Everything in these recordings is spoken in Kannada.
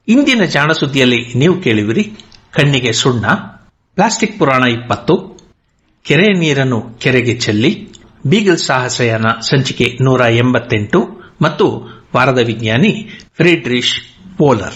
ಇಂದಿನ ಜಾಣ ಸುದ್ದಿಯಲ್ಲಿ ನೀವು ಕೇಳುವಿರಿ ಕಣ್ಣಿಗೆ ಸುಣ್ಣ ಪ್ಲಾಸ್ಟಿಕ್ ಪುರಾಣ ಇಪ್ಪತ್ತು ಕೆರೆ ನೀರನ್ನು ಕೆರೆಗೆ ಚೆಲ್ಲಿ ಬೀಗಲ್ ಸಾಹಸಯಾನ ಸಂಚಿಕೆ ನೂರ ಎಂಬತ್ತೆಂಟು ಮತ್ತು ವಾರದ ವಿಜ್ಞಾನಿ ಫ್ರೀಡ್ರಿಶ್ ಪೋಲರ್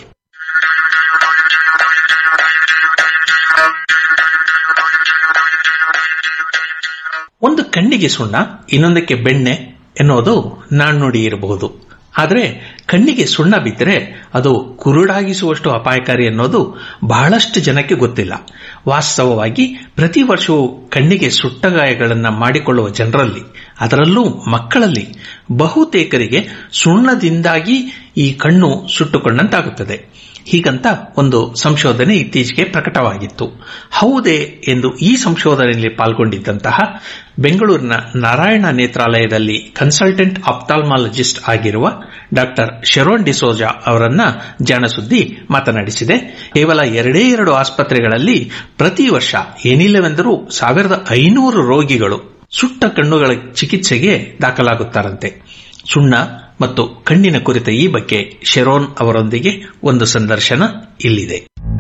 ಒಂದು ಕಣ್ಣಿಗೆ ಸುಣ್ಣ ಇನ್ನೊಂದಕ್ಕೆ ಬೆಣ್ಣೆ ಎನ್ನುವುದು ನಾಣ್ಣುಡಿ ಇರಬಹುದು ಆದರೆ ಕಣ್ಣಿಗೆ ಸುಣ್ಣ ಬಿದ್ದರೆ ಅದು ಕುರುಡಾಗಿಸುವಷ್ಟು ಅಪಾಯಕಾರಿ ಅನ್ನೋದು ಬಹಳಷ್ಟು ಜನಕ್ಕೆ ಗೊತ್ತಿಲ್ಲ ವಾಸ್ತವವಾಗಿ ಪ್ರತಿ ವರ್ಷವೂ ಕಣ್ಣಿಗೆ ಸುಟ್ಟ ಗಾಯಗಳನ್ನು ಮಾಡಿಕೊಳ್ಳುವ ಜನರಲ್ಲಿ ಅದರಲ್ಲೂ ಮಕ್ಕಳಲ್ಲಿ ಬಹುತೇಕರಿಗೆ ಸುಣ್ಣದಿಂದಾಗಿ ಈ ಕಣ್ಣು ಸುಟ್ಟುಕೊಂಡಂತಾಗುತ್ತದೆ ಹೀಗಂತ ಒಂದು ಸಂಶೋಧನೆ ಇತ್ತೀಚೆಗೆ ಪ್ರಕಟವಾಗಿತ್ತು ಹೌದೇ ಎಂದು ಈ ಸಂಶೋಧನೆಯಲ್ಲಿ ಪಾಲ್ಗೊಂಡಿದ್ದಂತಹ ಬೆಂಗಳೂರಿನ ನಾರಾಯಣ ನೇತ್ರಾಲಯದಲ್ಲಿ ಕನ್ಸಲ್ಟೆಂಟ್ ಆಪ್ಟಾಲ್ಮಾಲಜಿಸ್ಟ್ ಆಗಿರುವ ಡಾಕ್ಟರ್ ಶೆರೋನ್ ಡಿಸೋಜಾ ಅವರನ್ನ ಜಾಣಸುದ್ದಿ ಮಾತನಾಡಿಸಿದೆ ಕೇವಲ ಎರಡೇ ಎರಡು ಆಸ್ಪತ್ರೆಗಳಲ್ಲಿ ಪ್ರತಿ ವರ್ಷ ಏನಿಲ್ಲವೆಂದರೂ ಸಾವಿರದ ಐನೂರು ರೋಗಿಗಳು ಸುಟ್ಟ ಕಣ್ಣುಗಳ ಚಿಕಿತ್ಸೆಗೆ ದಾಖಲಾಗುತ್ತಾರಂತೆ ಸುಣ್ಣ ಮತ್ತು ಕಣ್ಣಿನ ಕುರಿತ ಈ ಬಗ್ಗೆ ಶೆರೋನ್ ಅವರೊಂದಿಗೆ ಒಂದು ಸಂದರ್ಶನ ಇಲ್ಲಿದೆ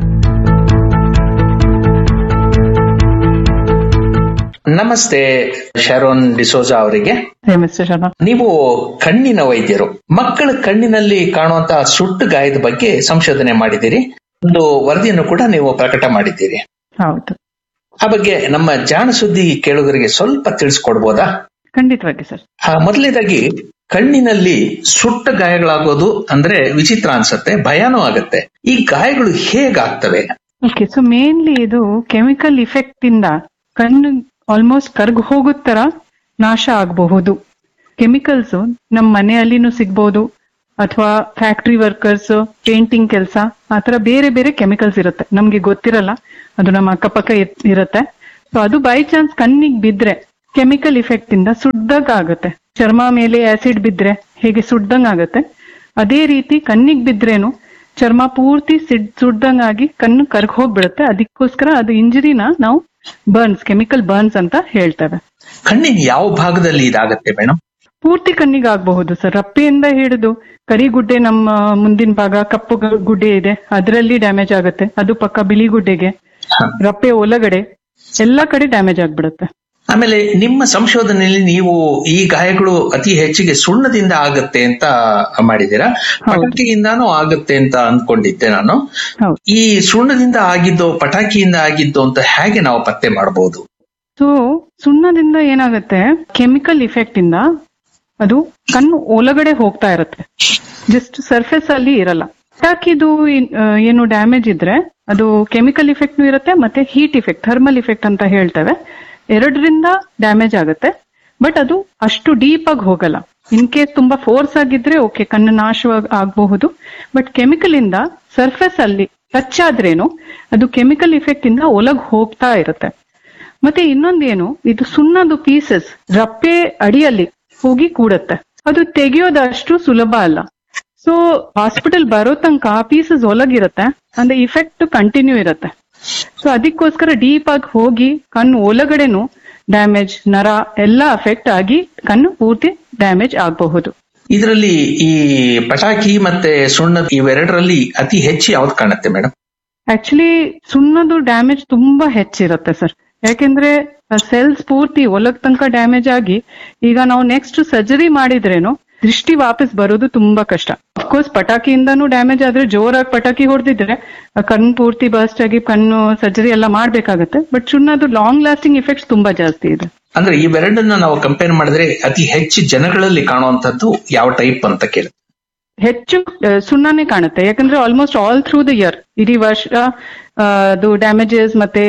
ನಮಸ್ತೆ ಶರೋನ್ ಡಿಸೋಜಾ ಅವರಿಗೆ ಮಿಸ್ಟರ್ ಶರ್ಮಾ ನೀವು ಕಣ್ಣಿನ ವೈದ್ಯರು ಮಕ್ಕಳ ಕಣ್ಣಿನಲ್ಲಿ ಕಾಣುವಂತಹ ಸುಟ್ಟು ಗಾಯದ ಬಗ್ಗೆ ಸಂಶೋಧನೆ ಮಾಡಿದ್ದೀರಿ ಒಂದು ವರದಿಯನ್ನು ಕೂಡ ನೀವು ಪ್ರಕಟ ಮಾಡಿದ್ದೀರಿ ಹೌದು ಆ ಬಗ್ಗೆ ನಮ್ಮ ಜಾಣ ಸುದ್ದಿ ಕೇಳುಗರಿಗೆ ಸ್ವಲ್ಪ ತಿಳಿಸ್ಕೊಡ್ಬೋದಾ ಖಂಡಿತವಾಗಿ ಸರ್ ಆ, ಮೊದಲನೇದಾಗಿ ಕಣ್ಣಿನಲ್ಲಿ ಸುಟ್ಟ ಗಾಯಗಳಾಗೋದು ಅಂದ್ರೆ ವಿಚಿತ್ರ ಅನ್ಸತ್ತೆ ಭಯಾನೂ ಆಗತ್ತೆ ಈ ಗಾಯಗಳು ಹೇಗಾಗ್ತವೆ ಓಕೆ ಸೊ ಮೇನ್ಲಿ ಇದು ಕೆಮಿಕಲ್ ಇಫೆಕ್ಟ್ ಇಂದ ಕಣ್ಣು ಆಲ್ಮೋಸ್ಟ್ ಕರ್ಗ್ ಹೋಗೋ ತರ ನಾಶ ಆಗಬಹುದು ಕೆಮಿಕಲ್ಸ್ ನಮ್ಮ ಮನೆಯಲ್ಲಿನೂ ಸಿಗ್ಬೋದು ಅಥವಾ ಫ್ಯಾಕ್ಟ್ರಿ ವರ್ಕರ್ಸ್ ಪೇಂಟಿಂಗ್ ಕೆಲಸ ಆತರ ಬೇರೆ ಬೇರೆ ಕೆಮಿಕಲ್ಸ್ ಇರುತ್ತೆ ನಮ್ಗೆ ಗೊತ್ತಿರಲ್ಲ ಅದು ನಮ್ಮ ಅಕ್ಕಪಕ್ಕ ಇರ್- ಇರುತ್ತೆ ಸೊ ಅದು ಬೈ ಚಾನ್ಸ್ ಕಣ್ಣಿಗೆ ಬಿದ್ರೆ ಕೆಮಿಕಲ್ ಇಫೆಕ್ಟ್ ಇಂದ ಸುಡ್ದಾಗ ಆಗುತ್ತೆ ಚರ್ಮ ಮೇಲೆ ಆಸಿಡ್ ಬಿದ್ರೆ ಹೇಗೆ ಸುಡ್ದಂಗ್ ಆಗುತ್ತೆ ಅದೇ ರೀತಿ ಕಣ್ಣಿಗೆ ಬಿದ್ರೇನು ಚರ್ಮ ಪೂರ್ತಿ ಸಿಡ್ ಸುಡ್ದಂಗಾಗಿ ಕಣ್ಣು ಕರ್ಗ್ ಹೋಗ್ಬಿಡುತ್ತೆ ಅದಕ್ಕೋಸ್ಕರ ಅದು ಇಂಜರಿನ ನಾವು ಬರ್ನ್ಸ್ ಕೆಮಿಕಲ್ ಬರ್ನ್ಸ್ ಅಂತ ಹೇಳ್ತೇವೆ ಕಣ್ಣಿನ ಯಾವ ಭಾಗದಲ್ಲಿ ಇದಾಗತ್ತೆ ಮೇಡಮ್ ಪೂರ್ತಿ ಕಣ್ಣಿಗೆ ಆಗಬಹುದು ಸರ್ ರಪ್ಪೆಯಿಂದ ಹಿಡಿದು ಕರಿಗುಡ್ಡೆ ನಮ್ಮ ಮುಂದಿನ ಭಾಗ ಕಪ್ಪು ಗ- ಗುಡ್ಡೆ ಇದೆ ಅದರಲ್ಲಿ ಡ್ಯಾಮೇಜ್ ಆಗುತ್ತೆ ಅದು ಪಕ್ಕ ಬಿಳಿ ಗುಡ್ಡೆಗೆ ರಪ್ಪೆ ಒಳಗಡೆ ಎಲ್ಲ ಕಡೆ ಡ್ಯಾಮೇಜ್ ಆಗ್ಬಿಡುತ್ತೆ ಆಮೇಲೆ ನಿಮ್ಮ ಸಂಶೋಧನೆಯಲ್ಲಿ ನೀವು ಈ ಗಾಯಗಳು ಅತಿ ಹೆಚ್ಚಿಗೆ ಸುಣ್ಣದಿಂದ ಆಗತ್ತೆ ಅಂತ ಮಾಡಿದ್ದೀರಾ ಹೌದು. ಪಟಾಕಿಯಿಂದಾನೂ ಆಗುತ್ತೆ ಅಂತ ಅಂದ್ಕೊಂಡಿದ್ದೆ ನಾನು ಹೌದು ಈ ಸುಣ್ಣದಿಂದ ಆಗಿದ್ದೋ ಪಟಾಕಿಯಿಂದ ಆಗಿದ್ದೋ ಅಂತ ಹೇಗೆ ನಾವು ಪತ್ತೆ ಮಾಡಬಹುದು ಸೊ ಸುಣ್ಣದಿಂದ ಏನಾಗುತ್ತೆ ಕೆಮಿಕಲ್ ಇಫೆಕ್ಟ್ ಇಂದ ಅದು ಕಣ್ಣು ಒಳಗಡೆ ಹೋಗ್ತಾ ಇರುತ್ತೆ ಜಸ್ಟ್ ಸರ್ಫೇಸ್ ಅಲ್ಲಿ ಇರಲ್ಲ ಪಟಾಕಿದು ಇನ್- ಆ, ಏನು ಡ್ಯಾಮೇಜ್ ಇದ್ರೆ ಅದು ಕೆಮಿಕಲ್ ಇಫೆಕ್ಟ್ ಇರುತ್ತೆ ಮತ್ತೆ ಹೀಟ್ ಇಫೆಕ್ಟ್ ಥರ್ಮಲ್ ಇಫೆಕ್ಟ್ ಅಂತ ಹೇಳ್ತೇವೆ ಎರಡರಿಂದ ಡ್ಯಾಮೇಜ್ ಆಗುತ್ತೆ ಬಟ್ ಅದು ಅಷ್ಟು ಡೀಪ್ ಆಗಿ ಹೋಗಲ್ಲ ಇನ್ ಕೇಸ್ ತುಂಬಾ ಫೋರ್ಸ್ ಆಗಿದ್ರೆ ಓಕೆ ಕಣ್ಣು ನಾಶವಾಗಿ ಆಗಬಹುದು ಬಟ್ ಕೆಮಿಕಲ್ ಇಂದ ಸರ್ಫೇಸ್ ಅಲ್ಲಿ ಟಚ್ ಆದ್ರೇನು ಅದು ಕೆಮಿಕಲ್ ಇಫೆಕ್ಟ್ ಇಂದ ಒಳಗ್ ಹೋಗ್ತಾ ಇರುತ್ತೆ ಮತ್ತೆ ಇನ್ನೊಂದೇನು ಇದು ಸುಣ್ಣದ ಪೀಸಸ್ ರಪ್ಪೆ ಅಡಿಯಲ್ಲಿ ಹೋಗಿ ಕೂಡತ್ತೆ ಅದು ತೆಗೆಯೋದು ಅಷ್ಟು ಸುಲಭ ಅಲ್ಲ ಸೊ ಹಾಸ್ಪಿಟಲ್ ಬರೋ ತನಕ ಆ ಪೀಸಸ್ ಒಳಗಿರುತ್ತೆ ಅಂದ್ರೆ ಇಫೆಕ್ಟ್ ಕಂಟಿನ್ಯೂ ಇರುತ್ತೆ ಸೊ ಅದಕ್ಕೋಸ್ಕರ ಡೀಪ್ ಆಗಿ ಹೋಗಿ ಕಣ್ಣು ಒಳಗಡೆನು ಡ್ಯಾಮೇಜ್ ನರ ಎಲ್ಲ ಅಫೆಕ್ಟ್ ಆಗಿ ಕಣ್ಣು ಪೂರ್ತಿ ಡ್ಯಾಮೇಜ್ ಆಗಬಹುದು ಇದರಲ್ಲಿ ಈ ಪಟಾಕಿ ಮತ್ತೆ ಸುಣ್ಣ ಇವೆರಡರಲ್ಲಿ ಅತಿ ಹೆಚ್ಚು ಯಾವ್ದು ಕಾಣುತ್ತೆ ಮೇಡಮ್ ಆಕ್ಚುಲಿ ಸುಣ್ಣದು ಡ್ಯಾಮೇಜ್ ತುಂಬಾ ಹೆಚ್ಚಿರುತ್ತೆ ಸರ್ ಯಾಕೆಂದ್ರೆ ಸೆಲ್ಸ್ ಪೂರ್ತಿ ಒಳಗ್ ತನಕ ಡ್ಯಾಮೇಜ್ ಆಗಿ ಈಗ ನಾವು ನೆಕ್ಸ್ಟ್ ಸರ್ಜರಿ ಮಾಡಿದ್ರೇನು ದೃಷ್ಟಿ ವಾಪಸ್ ಬರೋದು ತುಂಬಾ ಕಷ್ಟ ಅಫ್ಕೋರ್ಸ್ ಪಟಾಕಿಯಿಂದನೂ ಡ್ಯಾಮೇಜ್ ಆದ್ರೆ ಜೋರಾಗಿ ಪಟಾಕಿ ಹೊಡೆದಿದ್ರೆ ಕಣ್ಣು ಪೂರ್ತಿ ಬರ್ಸ್ಟ್ ಆಗಿ ಕಣ್ಣು ಸರ್ಜರಿ ಎಲ್ಲ ಮಾಡ್ಬೇಕಾಗತ್ತೆ ಬಟ್ ಸುಣ್ಣದು ಲಾಂಗ್ ಲಾಸ್ಟಿಂಗ್ ಇಫೆಕ್ಟ್ಸ್ ತುಂಬಾ ಜಾಸ್ತಿ ಇದೆ ಅಂದ್ರೆ ಇವೆರಡನ್ನ ನಾವು ಕಂಪೇರ್ ಮಾಡಿದ್ರೆ ಅತಿ ಹೆಚ್ಚು ಜನಗಳಲ್ಲಿ ಕಾಣುವಂತದ್ದು ಯಾವ ಟೈಪ್ ಅಂತ ಕೇಳುತ್ತೆ ಹೆಚ್ಚು ಆ, ಸುಣ್ಣನೇ ಕಾಣುತ್ತೆ ಯಾಕಂದ್ರೆ almost all through the year ಇಡೀ ವರ್ಷ ಆ, ಅದು ಡ್ಯಾಮೇಜಸ್ ಮತ್ತೆ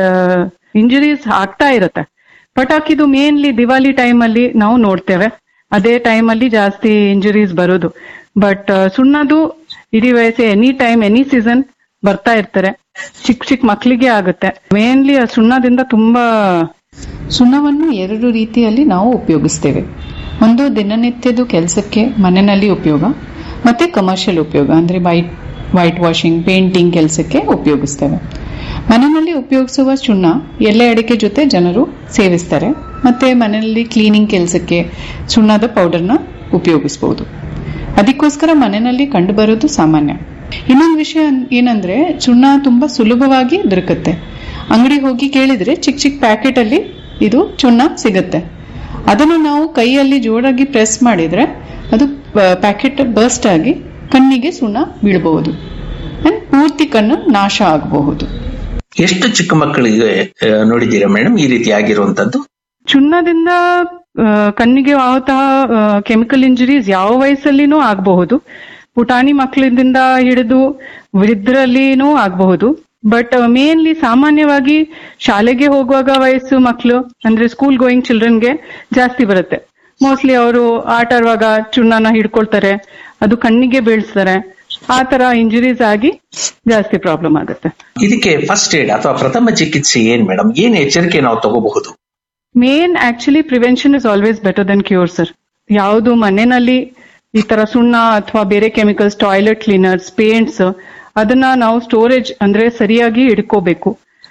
ಇಂಜುರೀಸ್ ಆಗ್ತಾ ಇರುತ್ತೆ ಪಟಾಕಿದು ಮೇನ್ಲಿ ದಿವಾಲಿ ಟೈಮ್ ಅಲ್ಲಿ ನಾವು ನೋಡ್ತೇವೆ ಅದೇ ಟೈಮ್ ಅಲ್ಲಿ ಜಾಸ್ತಿ ಇಂಜುರೀಸ್ ಬರೋದು ಬಟ್ ಸುಣ್ಣದು ಇಡೀ ವಯಸ್ಸು ಎನಿ ಟೈಮ್ ಎನಿ ಸೀಸನ್ ಬರ್ತಾ ಇರ್ತಾರೆ ಚಿಕ್ಕ ಚಿಕ್ಕ ಮಕ್ಕಳಿಗೆ ಆಗುತ್ತೆ ಮೇನ್ಲಿ ಆ ಸುಣ್ಣದಿಂದ ತುಂಬಾ ಸುಣ್ಣವನ್ನು ಎರಡು ರೀತಿಯಲ್ಲಿ ನಾವು ಉಪಯೋಗಿಸ್ತೇವೆ ಒಂದು ದಿನನಿತ್ಯದ ಕೆಲಸಕ್ಕೆ ಮನೆಯಲ್ಲಿ ಉಪಯೋಗ ಮತ್ತೆ ಕಮರ್ಷಿಯಲ್ ಉಪಯೋಗ ಅಂದ್ರೆ ವೈಟ್ ವೈಟ್ ವಾಷಿಂಗ್ ಪೇಂಟಿಂಗ್ ಕೆಲಸಕ್ಕೆ ಉಪಯೋಗಿಸ್ತೇವೆ ಮನೆಯಲ್ಲಿ ಉಪಯೋಗಿಸುವ ಸುಣ್ಣ ಎಲೆ ಅಡಿಕೆ ಜೊತೆ ಜನರು ಸೇವಿಸ್ತಾರೆ ಮತ್ತೆ ಮನೆಯಲ್ಲಿ ಕ್ಲೀನಿಂಗ್ ಕೆಲಸಕ್ಕೆ ಸುಣ್ಣದ ಪೌಡರ್ನ ಉಪಯೋಗಿಸಬಹುದು ಅದಕ್ಕೋಸ್ಕರ ಮನೆಯಲ್ಲಿ ಕಂಡುಬರೋದು ಸಾಮಾನ್ಯ ಇನ್ನೊಂದು ವಿಷಯ ಏನಂದ್ರೆ ಚೂರ್ಣ ತುಂಬಾ ಸುಲಭವಾಗಿ ದೊರಕುತ್ತೆ ಅಂಗಡಿ ಹೋಗಿ ಕೇಳಿದ್ರೆ ಚಿಕ್ಕ ಚಿಕ್ಕ ಪ್ಯಾಕೆಟ್ ಅಲ್ಲಿ ಇದು ಚೂರ್ಣ ಸಿಗುತ್ತೆ ಅದನ್ನು ನಾವು ಕೈಯಲ್ಲಿ ಜೋರಾಗಿ ಪ್ರೆಸ್ ಮಾಡಿದ್ರೆ ಅದು ಪ್ಯಾಕೆಟ್ ಬರ್ಸ್ಟ್ ಆಗಿ ಕಣ್ಣಿಗೆ ಸುಣ್ಣ ಬೀಳಬಹುದು And ಪೂರ್ತಿ ಕಣ್ಣು ನಾಶ ಆಗಬಹುದು ಎಷ್ಟು ಚಿಕ್ಕ ಮಕ್ಕಳಿಗೆ ಆ, ನೋಡಿದ್ದೀರಾ ಮೇಡಮ್ ಈ ರೀತಿ ಆಗಿರುವಂತದ್ದು ಚುನ್ನದಿಂದ ಆ, ಕಣ್ಣಿಗೆ ಆಗುತ್ತಾ ಕೆಮಿಕಲ್ ಇಂಜುರೀಸ್ ಯಾವ ವಯಸ್ಸಲ್ಲಿನೂ ಆಗಬಹುದು ಪುಟಾಣಿ ಮಕ್ಕಳಿಂದ ಹಿಡಿದು ವೃದ್ಧರಲ್ಲಿನೂ ಆಗಬಹುದು ಬಟ್ ಮೇನ್ಲಿ ಸಾಮಾನ್ಯವಾಗಿ ಶಾಲೆಗೆ ಹೋಗುವಾಗ ವಯಸ್ಸು ಮಕ್ಕಳು ಅಂದ್ರೆ ಸ್ಕೂಲ್ ಗೋಯಿಂಗ್ ಚಿಲ್ಡ್ರನ್ಗೆ ಜಾಸ್ತಿ ಬರುತ್ತೆ ಮೋಸ್ಟ್ಲಿ ಅವರು ಆಟ ಆಡುವಾಗ ಚುಣ್ಣನ ಹಿಡ್ಕೊಳ್ತಾರೆ ಅದು ಕಣ್ಣಿಗೆ ಬೀಳ್ಸ್ತಾರೆ ಆ ತರ ಇಂಜುರೀಸ್ ಆಗಿ ಜಾಸ್ತಿ ಪ್ರಾಬ್ಲಮ್ ಆಗುತ್ತೆ ಇದಕ್ಕೆ ಫಸ್ಟ್ ಏಡ್ ಅಥವಾ ಪ್ರಥಮ ಚಿಕಿತ್ಸೆ ಏನ್ ಮೇಡಮ್ ಏನ್ ಎಚ್ಚರಿಕೆ ನಾವು ತಗೋಬಹುದು main actually prevention is always better than cure sir ಯಾವುದು ಮನೆಯಲ್ಲಿ ಈ ತರ ಸುಣ್ಣ ಅಥವಾ ಬೇರೆ ಕೆಮಿಕಲ್ಸ್ ಟಾಯ್ಲೆಟ್ ಕ್ಲೀನರ್ಸ್ ಪೇಂಟ್ಸ್ ಅದನ್ನ ನಾವು ಸ್ಟೋರೇಜ್ ಅಂದ್ರೆ ಸರಿಯಾಗಿ ಇಡ್ಕೋಬೇಕು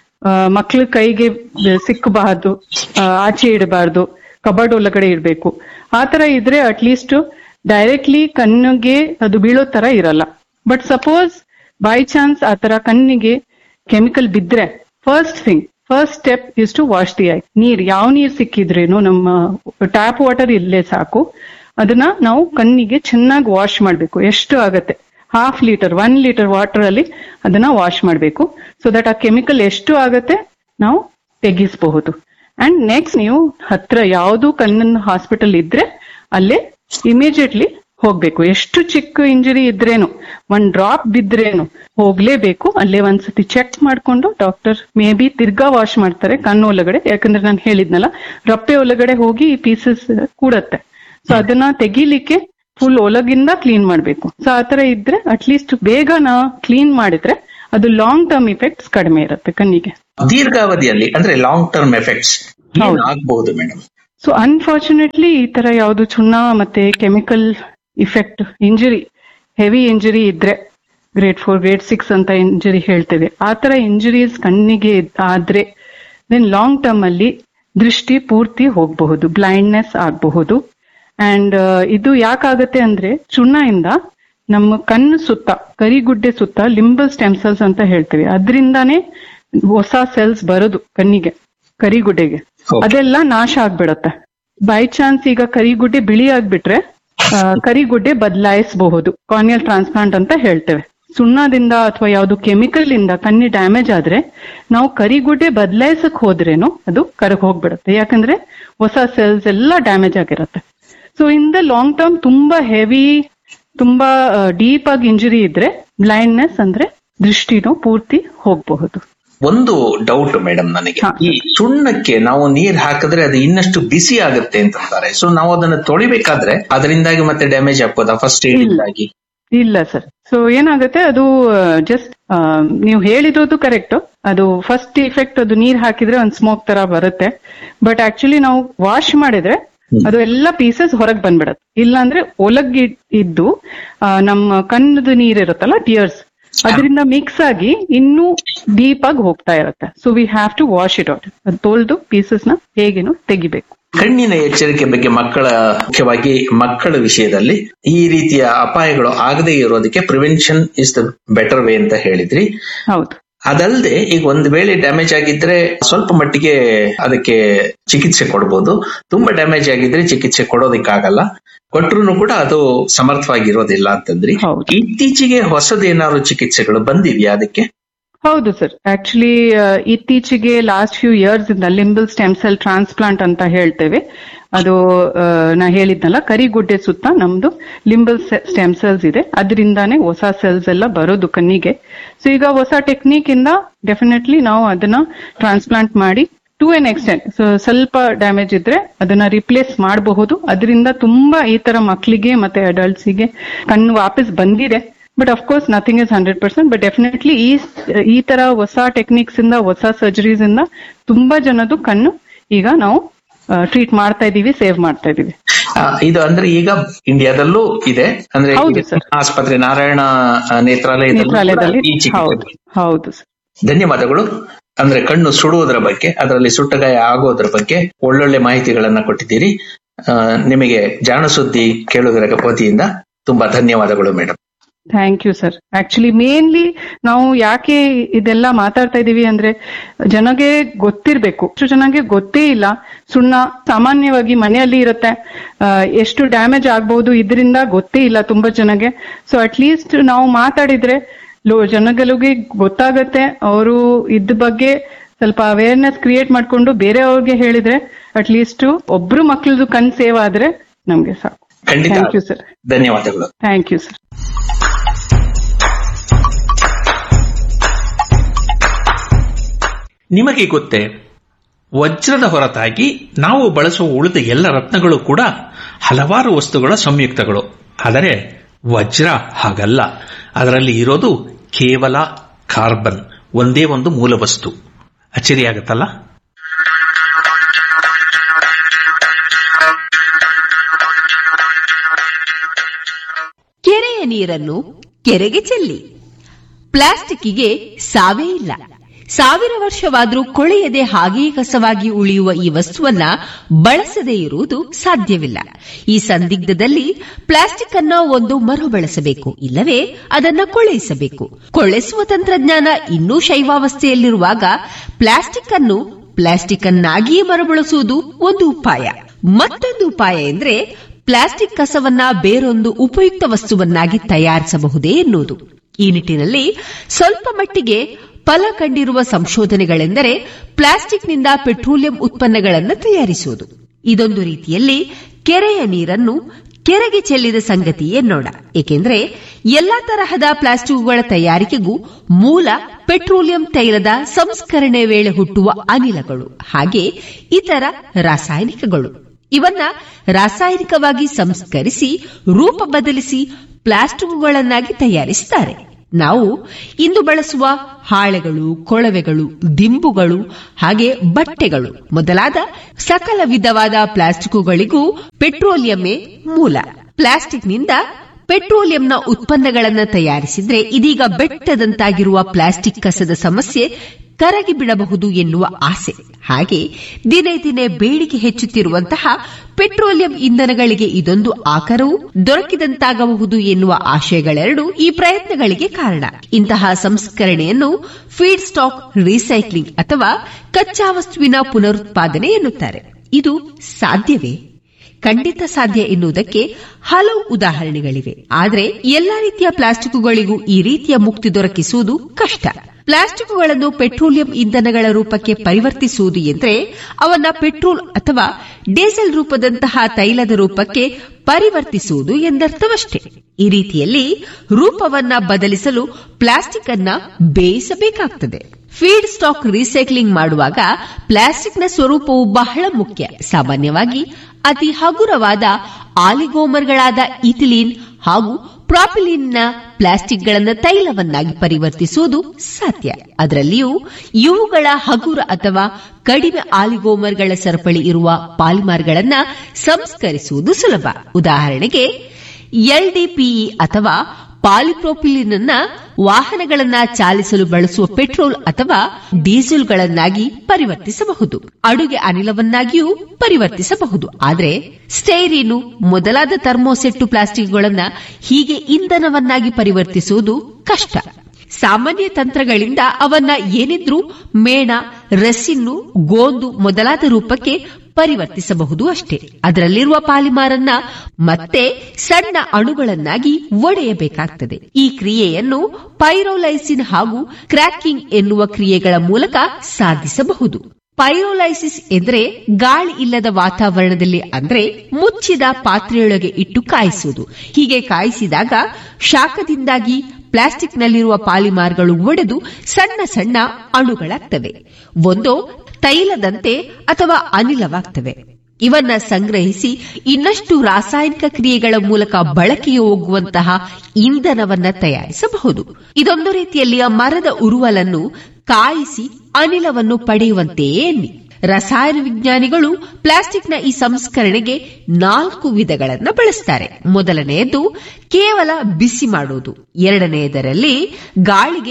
ಮಕ್ಳ ಕೈಗೆ ಸಿಕ್ಕಬಾರ್ದು ಆ, ಆಚೆ ಇಡಬಾರ್ದು ಕಬರ್ಡ್ ಒಳಗಡೆ ಇಡಬೇಕು ಆ ತರ ಇದ್ರೆ ಅಟ್ಲೀಸ್ಟ್ ಡೈರೆಕ್ಟ್ಲಿ ಕಣ್ಣಿಗೆ ಅದು ಬೀಳೋ ತರ ಇರಲ್ಲ ಬಟ್ ಸಪೋಸ್ ಬೈ ಚಾನ್ಸ್ ಆ ತರ ಕಣ್ಣಿಗೆ ಕೆಮಿಕಲ್ ಬಿದ್ರೆ first thing first step is to wash the eye ನೀರ್ ಯಾವ ನೀರ್ ಸಿಕ್ಕಿದ್ರೇನು ನಮ್ಮ ಟ್ಯಾಪ್ ವಾಟರ್ ಇಲ್ಲೇ ಸಾಕು ಅದನ್ನ ನಾವು ಕಣ್ಣಿಗೆ ಚೆನ್ನಾಗಿ ವಾಶ್ ಮಾಡಬೇಕು ಎಷ್ಟು ಆಗತ್ತೆ half litre one litre water ಅಲ್ಲಿ ಅದನ್ನ ವಾಶ್ ಮಾಡಬೇಕು ಸೊ ದಟ್ ಆ ಕೆಮಿಕಲ್ ಎಷ್ಟು ಆಗತ್ತೆ ನಾವು ತೆಗಿಸಬಹುದು ಅಂಡ್ ನೆಕ್ಸ್ಟ್ ನೀವು ಹತ್ರ ಯಾವುದು ಕಣ್ಣಿನ ಹಾಸ್ಪಿಟಲ್ ಇದ್ರೆ ಅಲ್ಲೇ ಇಮಿಡಿಯೇಟ್ಲಿ ಹೋಗ್ಬೇಕು ಎಷ್ಟು ಚಿಕ್ಕ ಇಂಜುರಿ ಇದ್ರೇನು ಒಂದ್ ಡ್ರಾಪ್ ಬಿದ್ರೇನು ಹೋಗ್ಲೇಬೇಕು ಅಲ್ಲೇ ಒಂದ್ಸತಿ ಚೆಕ್ ಮಾಡ್ಕೊಂಡು ಡಾಕ್ಟರ್ ಮೇ ಬಿ ತಿರ್ಗಾ ವಾಶ್ ಮಾಡ್ತಾರೆ ಕಣ್ಣು ಒಳಗಡೆ ಯಾಕಂದ್ರೆ ನಾನು ಹೇಳಿದ್ನಲ್ಲ ರಪ್ಪೆ ಒಳಗಡೆ ಹೋಗಿ ಈ ಪೀಸಸ್ ಕೂಡತ್ತೆ ಸೊ ಅದನ್ನ ತೆಗಿಲಿಕ್ಕೆ ಫುಲ್ ಒಳಗಿಂದ ಕ್ಲೀನ್ ಮಾಡ್ಬೇಕು ಸೊ ಆತರ ಇದ್ರೆ ಅಟ್ಲೀಸ್ಟ್ ಬೇಗ ನಾ ಕ್ಲೀನ್ ಮಾಡಿದ್ರೆ ಅದು ಲಾಂಗ್ ಟರ್ಮ್ ಇಫೆಕ್ಟ್ಸ್ ಕಡಿಮೆ ಇರುತ್ತೆ ಕಣ್ಣಿಗೆ ದೀರ್ಘಾವಧಿಯಲ್ಲಿ ಅಂದ್ರೆ ಲಾಂಗ್ ಟರ್ಮ್ ಎಫೆಕ್ಟ್ಸ್ ಹೌದು. ಆಗಬಹುದು ಮೇಡಮ್ ಸೊ ಅನ್ಫಾರ್ಚುನೇಟ್ಲಿ ಈ ತರ ಯಾವುದು ಚುನ್ನ ಮತ್ತೆ chemical effect injury heavy injury ಇದ್ರೆ ಗ್ರೇಡ್ ಫೋರ್ ಗ್ರೇಡ್ ಸಿಕ್ಸ್ ಅಂತ ಇಂಜುರಿ ಹೇಳ್ತೇವೆ ಆ ತರ ಇಂಜುರೀಸ್ ಕಣ್ಣಿಗೆ ಇದ್- ಆದ್ರೆ ದೆನ್ ಲಾಂಗ್ ಟರ್ಮ್ ಅಲ್ಲಿ ದೃಷ್ಟಿ ಪೂರ್ತಿ ಹೋಗಬಹುದು ಬ್ಲೈಂಡ್ನೆಸ್ ಆಗಬಹುದು ಅಂಡ್ ಇದು ಯಾಕಾಗತ್ತೆ ಅಂದ್ರೆ ಚುಣ್ಣದಿಂದ ನಮ್ಮ ಕಣ್ಣು ಸುತ್ತ ಕರಿಗುಡ್ಡೆ ಸುತ್ತ ಲಿಂಬಲ್ ಸ್ಟೆಮ್ ಸೆಲ್ಸ್ ಅಂತ ಹೇಳ್ತೇವೆ ಅದರಿಂದಾನೇ ಹೊಸ ಸೆಲ್ಸ್ ಬರೋದು ಕಣ್ಣಿಗೆ ಕರಿಗುಡ್ಡೆಗೆ Okay. ಅದೆಲ್ಲ ನಾಶ ಆಗ್ಬಿಡತ್ತೆ ಬೈ ಚಾನ್ಸ್ ಈಗ ಕರಿಗುಡ್ಡೆ ಬಿಳಿ ಆಗ್ಬಿಟ್ರೆ ಆ, ಕರಿಗುಡ್ಡೆ ಬದಲಾಯಿಸಬಹುದು ಕಾರ್ನಿಯಲ್ ಟ್ರಾನ್ಸ್ಪ್ಲಾಂಟ್ ಅಂತ ಹೇಳ್ತೇವೆ ಸುಣ್ಣದಿಂದ ಅಥವಾ ಯಾವುದು ಕೆಮಿಕಲ್ ಇಂದ ಕಣ್ಣಿ ಡ್ಯಾಮೇಜ್ ಆದ್ರೆ ನಾವು ಕರಿಗುಡ್ಡೆ ಬದಲಾಯಿಸಕ್ ಹೋದ್ರೇನು ಅದು ಕರಗ್ ಹೋಗ್ಬಿಡುತ್ತೆ ಯಾಕಂದ್ರೆ ಹೊಸ ಸೆಲ್ಸ್ ಎಲ್ಲ ಡ್ಯಾಮೇಜ್ ಆಗಿರುತ್ತೆ so in the long term ತುಂಬಾ ಹೆವಿ ತುಂಬಾ ಡೀಪ್ ಆಗಿ ಇಂಜುರಿ ಇದ್ರೆ ಬ್ಲೈಂಡ್ನೆಸ್ ಅಂದ್ರೆ ದೃಷ್ಟಿನೂ ಪೂರ್ತಿ ಹೋಗಬಹುದು ಒಂದು ಡೌಟ್ ಮೇಡಮ್ ನನಗೆ ಹಾ. ಈ ಸುಣ್ಣಕ್ಕೆ ನಾವು ನೀರ್ ಹಾಕಿದ್ರೆ ಅದು ಇನ್ನಷ್ಟು ಬಿಸಿ ಆಗುತ್ತೆ ಅಂತಾರೆ ಸೊ ನಾವು ಅದನ್ನ ತೊಳಿಬೇಕಾದ್ರೆ ಅದರಿಂದಾಗಿ ಮತ್ತೆ ಡ್ಯಾಮೇಜ್ ಆಗ್ಬೋದಾ ಫಸ್ಟ್ ಏಡ್ ಇಲ್ಲ. ಇಂದಾಗಿ ಇಲ್ಲ ಸರ್ ಸೊ ಏನಾಗುತ್ತೆ ಅದು ಜಸ್ಟ್ ನೀವು ಹೇಳಿರೋದು ಕರೆಕ್ಟ್ ಅದು ಫಸ್ಟ್ ಇಫೆಕ್ಟ್ ಅದು ನೀರ್ ಹಾಕಿದ್ರೆ ಒಂದ್ ಸ್ಮೋಕ್ ತರ ಬರುತ್ತೆ ಬಟ್ ಆಕ್ಚುಲಿ ನಾವು ವಾಶ್ ಮಾಡಿದ್ರೆ ಅದು ಎಲ್ಲ ಪೀಸಸ್ ಹೊರಗ್ ಬಂದ್ಬಿಡತ್ತೆ ಇಲ್ಲಾಂದ್ರೆ ಒಳಗ್ ಇದ್- ಇದ್ದು ಆ, ನಮ್ಮ ಕಣ್ಣದ ನೀರ್ ಇರುತ್ತಲ್ಲ ಟಿಯರ್ಸ್ ಅದರಿಂದ ಮಿಕ್ಸ್ ಆಗಿ ಇನ್ನೂ ಡೀಪ್ ಆಗಿ ಹೋಗ್ತಾ ಇರುತ್ತೆ so we have to wash it out ಅದು ತೊಳ್ದು ಪೀಸಸ್ ನ ಹೇಗೇನು ತೆಗಿಬೇಕು ಕಣ್ಣಿನ ಎಚ್ಚರಿಕೆ ಬಗ್ಗೆ ಮಕ್ಕಳ ಮುಖ್ಯವಾಗಿ ಮಕ್ಕಳ ವಿಷಯದಲ್ಲಿ ಈ ರೀತಿಯ ಅಪಾಯಗಳು ಆಗದೇ ಇರೋದಕ್ಕೆ prevention is the better way ಅಂತ ಹೇಳಿದ್ರಿ ಹೌದು ಅದಲ್ಲದೆ ಈಗ ಒಂದ್ ವೇಳೆ ಡ್ಯಾಮೇಜ್ ಆಗಿದ್ರೆ ಸ್ವಲ್ಪ ಮಟ್ಟಿಗೆ ಅದಕ್ಕೆ ಚಿಕಿತ್ಸೆ ಕೊಡಬಹುದು ತುಂಬಾ ಡ್ಯಾಮೇಜ್ ಆಗಿದ್ರೆ ಚಿಕಿತ್ಸೆ ಕೊಡೋದಕ್ಕಾಗಲ್ಲ ಕೊಟ್ರು ಕೂಡ ಅದು ಸಮರ್ಥವಾಗಿರೋದಿಲ್ಲ ಅಂತಂದ್ರಿ ಹೌದು. ಇತ್ತೀಚೆಗೆ ಹೊಸದೇನಾದ್ರು ಚಿಕಿತ್ಸೆಗಳು ಬಂದಿದ್ಯಾ ಅದಕ್ಕೆ ಹೌದು ಸರ್ ಆಕ್ಚುಲಿ ಇತ್ತೀಚೆಗೆ ಲಾಸ್ಟ್ ಫ್ಯೂ ಇಯರ್ಸ್ ಇಂದ ಲಿಂಬಲ್ ಸ್ಟೆಮ್ ಸೆಲ್ ಟ್ರಾನ್ಸ್ಪ್ಲಾಂಟ್ ಅಂತ ಹೇಳ್ತೇವೆ ಅದು ಆ, ನಾ ಹೇಳಿದ್ನಲ್ಲ ಕರಿಗುಡ್ಡೆ ಸುತ್ತ ನಮ್ದು ಲಿಂಬಲ್ ಸ್ಟೆಮ್ ಸೆಲ್ಸ್ ಇದೆ ಅದರಿಂದಾನೇ ಹೊಸ ಸೆಲ್ಸ್ ಎಲ್ಲ ಬರೋದು ಕಣ್ಣಿಗೆ ಸೊ ಈಗ ಹೊಸ ಟೆಕ್ನಿಕ್ ಇಂದ ಡೆಫಿನೆಟ್ಲಿ ನಾವು ಅದನ್ನ ಟ್ರಾನ್ಸ್ಪ್ಲಾಂಟ್ ಮಾಡಿ ಟು ಎನ್ ಎಕ್ಸ್ಟೆಂಟ್ ಸೊ ಸ್ವಲ್ಪ ಡ್ಯಾಮೇಜ್ ಇದ್ರೆ ಅದನ್ನ ರಿಪ್ಲೇಸ್ ಮಾಡಬಹುದು ಅದರಿಂದ ತುಂಬಾ ಈ ತರ ಮಕ್ಕಳಿಗೆ ಮತ್ತೆ ಅಡಲ್ಟ್ಸಿಗೆ ಕಣ್ಣು ವಾಪಸ್ ಬಂದಿದೆ but of course nothing is hundred percent but definitely ಈ ಈ ತರ ಹೊಸ ಟೆಕ್ನಿಕ್ಸ್ ಇಂದ ಹೊಸ ಸರ್ಜರೀಸ್ ಇಂದ ತುಂಬಾ ಜನದು ಕಣ್ಣು ಈಗ ನಾವು ಟ್ರೀಟ್ ಮಾಡ್ತಾ ಇದೀವಿ ಸೇವ್ ಮಾಡ್ತಾ ಇದೀವಿ ಆ, ಇದು ಅಂದ್ರೆ ಈಗ ಇಂಡಿಯಾದಲ್ಲೂ ಇದೆ ಅಂದ್ರೆ ಹೌದು, ಈಗ ಸರ್. ಆಸ್ಪತ್ರೆ ನಾರಾಯಣ ಆ, ನೇತ್ರಾಲಯದಲ್ಲೂ ಕೂಡ ನೇತ್ರಾಲಯದಲ್ಲಿ ಈ ಚಿಕಿತ್ಸೆ ಹೌದು ಹೌದು ಸರ್ ಧನ್ಯವಾದಗಳು ಅಂದ್ರೆ ಕಣ್ಣು ಸುಡುವುದರ ಬಗ್ಗೆ ಅದರಲ್ಲಿ ಸುಟ್ಟಗಾಯ ಆಗೋದ್ರ ಬಗ್ಗೆ ಒಳ್ಳೊಳ್ಳೆ ಮಾಹಿತಿಗಳನ್ನ ಕೊಟ್ಟಿದ್ದೀರಿ ಆ, ನಿಮಗೆ ಜಾಣ ಸುದ್ದಿ ಕೇಳುಗರ ವತಿಯಿಂದ ತುಂಬಾ ಧನ್ಯವಾದಗಳು madam thank you sir actually mainly ನಾವು ಯಾಕೆ ಇದೆಲ್ಲ ಮಾತಾಡ್ತಾ ಇದೀವಿ ಅಂದ್ರೆ ಜನಗೆ ಗೊತ್ತಿರ್ಬೇಕು ಎಷ್ಟು ಜನಗೆ ಗೊತ್ತೇ ಇಲ್ಲ ಸುಣ್ಣ ಸಾಮಾನ್ಯವಾಗಿ ಮನೆಯಲ್ಲಿ ಇರುತ್ತೆ ಆ, ಎಷ್ಟು ಡ್ಯಾಮೇಜ್ ಆಗ್ಬಹುದು ಇದರಿಂದ ಗೊತ್ತೇ ಇಲ್ಲ ತುಂಬಾ ಜನಗೆ ಸೊ ಅಟ್ಲೀಸ್ಟ್ ನಾವು ಮಾತಾಡಿದ್ರೆ ಲೋ ಜನಗಳಿಗೆ ಗೊತ್ತಾಗತ್ತೆ ಅವರು ಇದ್ ಬಗ್ಗೆ ಸ್ವಲ್ಪ ಅವೇರ್ನೆಸ್ ಕ್ರಿಯೇಟ್ ಮಾಡ್ಕೊಂಡು ಬೇರೆಯವ್ರಿಗೆ ಹೇಳಿದ್ರೆ ಅಟ್ಲೀಸ್ಟ್ ಒಬ್ರು ಮಕ್ಳದು ಕಣ್ ಸೇವ್ ಆದ್ರೆ ನಮ್ಗೆ ಸಾಕು ಖಂಡಿತ ಥ್ಯಾಂಕ್ ಯು ಸರ್ ಧನ್ಯವಾದಗಳು ಥ್ಯಾಂಕ್ ಯು ಸರ್ ನಿಮಗೆ ಗೊತ್ತೇ ವಜ್ರದ ಹೊರತಾಗಿ ನಾವು ಬಳಸುವ ಉಳಿದ ಎಲ್ಲ ರತ್ನಗಳು ಕೂಡ ಹಲವಾರು ವಸ್ತುಗಳ ಸಂಯುಕ್ತಗಳು ಆದರೆ ವಜ್ರ ಹಾಗಲ್ಲ ಅದರಲ್ಲಿ ಇರೋದು ಕೇವಲ ಕಾರ್ಬನ್ ಒಂದೇ ಒಂದು ಮೂಲ ವಸ್ತು ಅಚ್ಚರಿಯಾಗತ್ತಲ್ಲ ಕೆರೆಯ ನೀರನ್ನು ಕೆರೆಗೆ ಚೆಲ್ಲಿ ಪ್ಲಾಸ್ಟಿಕ್ಕಿಗೆ ಸಾವೇ ಇಲ್ಲ ಸಾವಿರ ವರ್ಷವಾದರೂ ಕೊಳೆಯದೆ ಹಾಗೆಯೇ ಕಸವಾಗಿ ಉಳಿಯುವ ಈ ವಸ್ತುವನ್ನ ಬಳಸದೇ ಇರುವುದು ಸಾಧ್ಯವಿಲ್ಲ ಈ ಸಂದಿಗ್ಧದಲ್ಲಿ ಪ್ಲಾಸ್ಟಿಕ್ ಅನ್ನ ಒಂದು ಮರುಬಳಸಬೇಕು ಇಲ್ಲವೇ ಅದನ್ನ ಕೊಳೆಯಿಸಬೇಕು ಕೊಳೆಸುವ ತಂತ್ರಜ್ಞಾನ ಇನ್ನೂ ಶೈವಾವಸ್ಥೆಯಲ್ಲಿರುವಾಗ ಪ್ಲಾಸ್ಟಿಕ್ ಅನ್ನು ಪ್ಲಾಸ್ಟಿಕ್ ಅನ್ನಾಗಿಯೇ ಮರುಬಳಸುವುದು ಒಂದು ಉಪಾಯ ಮತ್ತೊಂದು ಉಪಾಯ ಎಂದ್ರೆ ಪ್ಲಾಸ್ಟಿಕ್ ಕಸವನ್ನ ಬೇರೊಂದು ಉಪಯುಕ್ತ ವಸ್ತುವನ್ನಾಗಿ ತಯಾರಿಸಬಹುದೇ ಎನ್ನುವುದು ಈ ನಿಟ್ಟಿನಲ್ಲಿ ಸ್ವಲ್ಪ ಮಟ್ಟಿಗೆ ಫಲ ಕಂಡಿರುವ ಸಂಶೋಧನೆಗಳೆಂದರೆ ಪ್ಲಾಸ್ಟಿಕ್ನಿಂದ ಪೆಟ್ರೋಲಿಯಂ ಉತ್ಪನ್ನಗಳನ್ನು ತಯಾರಿಸುವುದು ಇದೊಂದು ರೀತಿಯಲ್ಲಿ ಕೆರೆಯ ನೀರನ್ನು ಕೆರೆಗೆ ಚೆಲ್ಲಿದ ಸಂಗತಿ ಎನ್ನೋಣ ಏಕೆಂದ್ರೆ ಎಲ್ಲಾ ತರಹದ ಪ್ಲಾಸ್ಟಿಕ್ಗಳ ತಯಾರಿಕೆಗೂ ಮೂಲ ಪೆಟ್ರೋಲಿಯಂ ತೈಲದ ಸಂಸ್ಕರಣೆ ವೇಳೆ ಹುಟ್ಟುವ ಅನಿಲಗಳು ಹಾಗೆ ಇತರ ರಾಸಾಯನಿಕಗಳು ಇವನ್ನ ರಾಸಾಯನಿಕವಾಗಿ ಸಂಸ್ಕರಿಸಿ ರೂಪ ಬದಲಿಸಿ ಪ್ಲಾಸ್ಟಿಕ್ಗಳನ್ನಾಗಿ ತಯಾರಿಸುತ್ತಾರೆ ನಾವು ಇಂದು ಬಳಸುವ ಹಾಳೆಗಳು ಕೊಳವೆಗಳು ದಿಂಬುಗಳು ಹಾಗೆ ಬಟ್ಟೆಗಳು ಮೊದಲಾದ ಸಕಲ ವಿಧವಾದ ಪ್ಲಾಸ್ಟಿಕ್ಗಳಿಗೂ ಪೆಟ್ರೋಲಿಯಮೇ ಮೂಲ ಪ್ಲಾಸ್ಟಿಕ್ನಿಂದ ಪೆಟ್ರೋಲಿಯಂನ ಉತ್ಪನ್ನಗಳನ್ನು ತಯಾರಿಸಿದ್ರೆ ಇದೀಗ ಬೆಟ್ಟದಂತಾಗಿರುವ ಪ್ಲಾಸ್ಟಿಕ್ ಕಸದ ಸಮಸ್ಯೆ ಕರಗಿ ಬಿಡಬಹುದು ಎನ್ನುವ ಆಸೆ ಹಾಗೆ ದಿನೇ ದಿನೇ ಬೇಡಿಕೆ ಹೆಚ್ಚುತ್ತಿರುವಂತಹ ಪೆಟ್ರೋಲಿಯಂ ಇಂಧನಗಳಿಗೆ ಇದೊಂದು ಆಕಾರವು ದೊರಕಿದಂತಾಗಬಹುದು ಎನ್ನುವ ಆಶಯಗಳೆರಡು ಈ ಪ್ರಯತ್ನಗಳಿಗೆ ಕಾರಣ ಇಂತಹ ಸಂಸ್ಕರಣೆಯನ್ನು ಫೀಡ್ ಸ್ಟಾಕ್ ರೀಸೈಕ್ಲಿಂಗ್ ಅಥವಾ ಕಚ್ಚಾ ವಸ್ತುವಿನ ಪುನರುತ್ಪಾದನೆ ಎನ್ನುತ್ತಾರೆ ಇದು ಸಾಧ್ಯವೇ ಖಂಡಿತ ಸಾಧ್ಯ ಎನ್ನುವುದಕ್ಕೆ ಹಲವು ಉದಾಹರಣೆಗಳಿವೆ ಆದರೆ ಎಲ್ಲಾ ರೀತಿಯ ಪ್ಲಾಸ್ಟಿಕ್ಗಳಿಗೂ ಈ ರೀತಿಯ ಮುಕ್ತಿ ದೊರಕಿಸುವುದು ಕಷ್ಟ ಪ್ಲಾಸ್ಟಿಕ್ಗಳನ್ನು ಪೆಟ್ರೋಲಿಯಂ ಇಂಧನಗಳ ರೂಪಕ್ಕೆ ಪರಿವರ್ತಿಸುವುದು ಎಂದರೆ ಅವನ್ನ ಪೆಟ್ರೋಲ್ ಅಥವಾ ಡೀಸೆಲ್ ರೂಪದಂತಹ ತೈಲದ ರೂಪಕ್ಕೆ ಪರಿವರ್ತಿಸುವುದು ಎಂದರ್ಥವಷ್ಟೇ ಈ ರೀತಿಯಲ್ಲಿ ರೂಪವನ್ನ ಬದಲಿಸಲು ಪ್ಲಾಸ್ಟಿಕ್ ಅನ್ನ ಬೇಯಿಸಬೇಕಾಗ್ತದೆ ಫೀಡ್ ಸ್ಟಾಕ್ ರೀಸೈಕ್ಲಿಂಗ್ ಮಾಡುವಾಗ ಪ್ಲಾಸ್ಟಿಕ್ನ ಸ್ವರೂಪವು ಬಹಳ ಮುಖ್ಯ ಸಾಮಾನ್ಯವಾಗಿ ಅತಿ ಹಗುರವಾದ ಆಲಿಗೋಮರ್ಗಳಾದ ಇಥಿಲೀನ್ ಹಾಗೂ ಪ್ರಾಪಿಲಿನ್ನ ಪ್ಲಾಸ್ಟಿಕ್ಗಳನ್ನು ತೈಲವನ್ನಾಗಿ ಪರಿವರ್ತಿಸುವುದು ಸಾಧ್ಯ ಅದರಲ್ಲಿಯೂ ಇವುಗಳ ಹಗುರ ಅಥವಾ ಕಡಿಮೆ ಆಲಿಗೋಮರ್ಗಳ ಸರಪಳಿ ಇರುವ ಪಾಲಿಮಾರ್ಗಳನ್ನ ಸಂಸ್ಕರಿಸುವುದು ಸುಲಭ ಉದಾಹರಣೆಗೆ ಎಲ್ಡಿಪಿಇ ಅಥವಾ ಪಾಲಿಪ್ರೋಪಿಲಿನ್ ಅನ್ನ ವಾಹನಗಳನ್ನ ಚಾಲಿಸಲು ಬಳಸುವ ಪೆಟ್ರೋಲ್ ಅಥವಾ ಡೀಸೆಲ್ಗಳನ್ನಾಗಿ ಪರಿವರ್ತಿಸಬಹುದು ಅಡುಗೆ ಅನಿಲವನ್ನಾಗಿಯೂ ಪರಿವರ್ತಿಸಬಹುದು ಆದರೆ ಸ್ಟೈರೀನು ಮೊದಲಾದ ಥರ್ಮೋಸೆಟ್ಟು ಪ್ಲಾಸ್ಟಿಕ್ಗಳನ್ನ ಹೀಗೆ ಇಂಧನವನ್ನಾಗಿ ಪರಿವರ್ತಿಸುವುದು ಕಷ್ಟ ಸಾಮಾನ್ಯ ತಂತ್ರಗಳಿಂದ ಅವನ್ನ ಏನಿದ್ರೂ ಮೇಣ ರೆಸಿನ್ನು ಗೋಂದು ಮೊದಲಾದ ರೂಪಕ್ಕೆ ಪರಿವರ್ತಿಸಬಹುದು ಅಷ್ಟೇ ಅದರಲ್ಲಿರುವ ಪಾಲಿಮಾರನ್ನ ಮತ್ತೆ ಸಣ್ಣ ಅಣುಗಳನ್ನಾಗಿ ಒಡೆಯಬೇಕಾಗ್ತದೆ ಈ ಕ್ರಿಯೆಯನ್ನು ಪೈರೋಲೈಸಿನ್ ಹಾಗೂ ಕ್ರ್ಯಾಕಿಂಗ್ ಎನ್ನುವ ಕ್ರಿಯೆಗಳ ಮೂಲಕ ಸಾಧಿಸಬಹುದು ಪೈರೋಲೈಸಿಸ್ ಎಂದರೆ ಗಾಳಿ ಇಲ್ಲದ ವಾತಾವರಣದಲ್ಲಿ ಅಂದ್ರೆ ಮುಚ್ಚಿದ ಪಾತ್ರೆಯೊಳಗೆ ಇಟ್ಟು ಕಾಯಿಸುವುದು ಹೀಗೆ ಕಾಯಿಸಿದಾಗ ಶಾಖದಿಂದಾಗಿ ಪ್ಲಾಸ್ಟಿಕ್ನಲ್ಲಿರುವ ಪಾಲಿಮಾರ್ಗಳು ಒಡೆದು ಸಣ್ಣ ಸಣ್ಣ ಅಣುಗಳಾಗ್ತವೆ ಒಂದು ತೈಲದಂತೆ ಅಥವಾ ಅನಿಲವಾಗ್ತವೆ ಇವನ್ನ ಸಂಗ್ರಹಿಸಿ ಇನ್ನಷ್ಟು ರಾಸಾಯನಿಕ ಕ್ರಿಯೆಗಳ ಮೂಲಕ ಬಳಕೆಗೆ ಹೋಗುವಂತಹ ಇಂಧನವನ್ನ ತಯಾರಿಸಬಹುದು ಇದೊಂದು ರೀತಿಯಲ್ಲಿ ಮರದ ಉರುವಲನ್ನು ಕಾಯಿಸಿ ಅನಿಲವನ್ನು ಪಡೆಯುವಂತೆಯೇ ಎನ್ನಿ ರಸಾಯನ ವಿಜ್ಞಾನಿಗಳು ಪ್ಲಾಸ್ಟಿಕ್ನ ಈ ಸಂಸ್ಕರಣೆಗೆ ನಾಲ್ಕು ವಿಧಗಳನ್ನು ಬಳಸ್ತಾರೆ ಮೊದಲನೆಯದು ಕೇವಲ ಬಿಸಿ ಮಾಡುವುದು ಎರಡನೆಯದರಲ್ಲಿ ಗಾಳಿಗೆ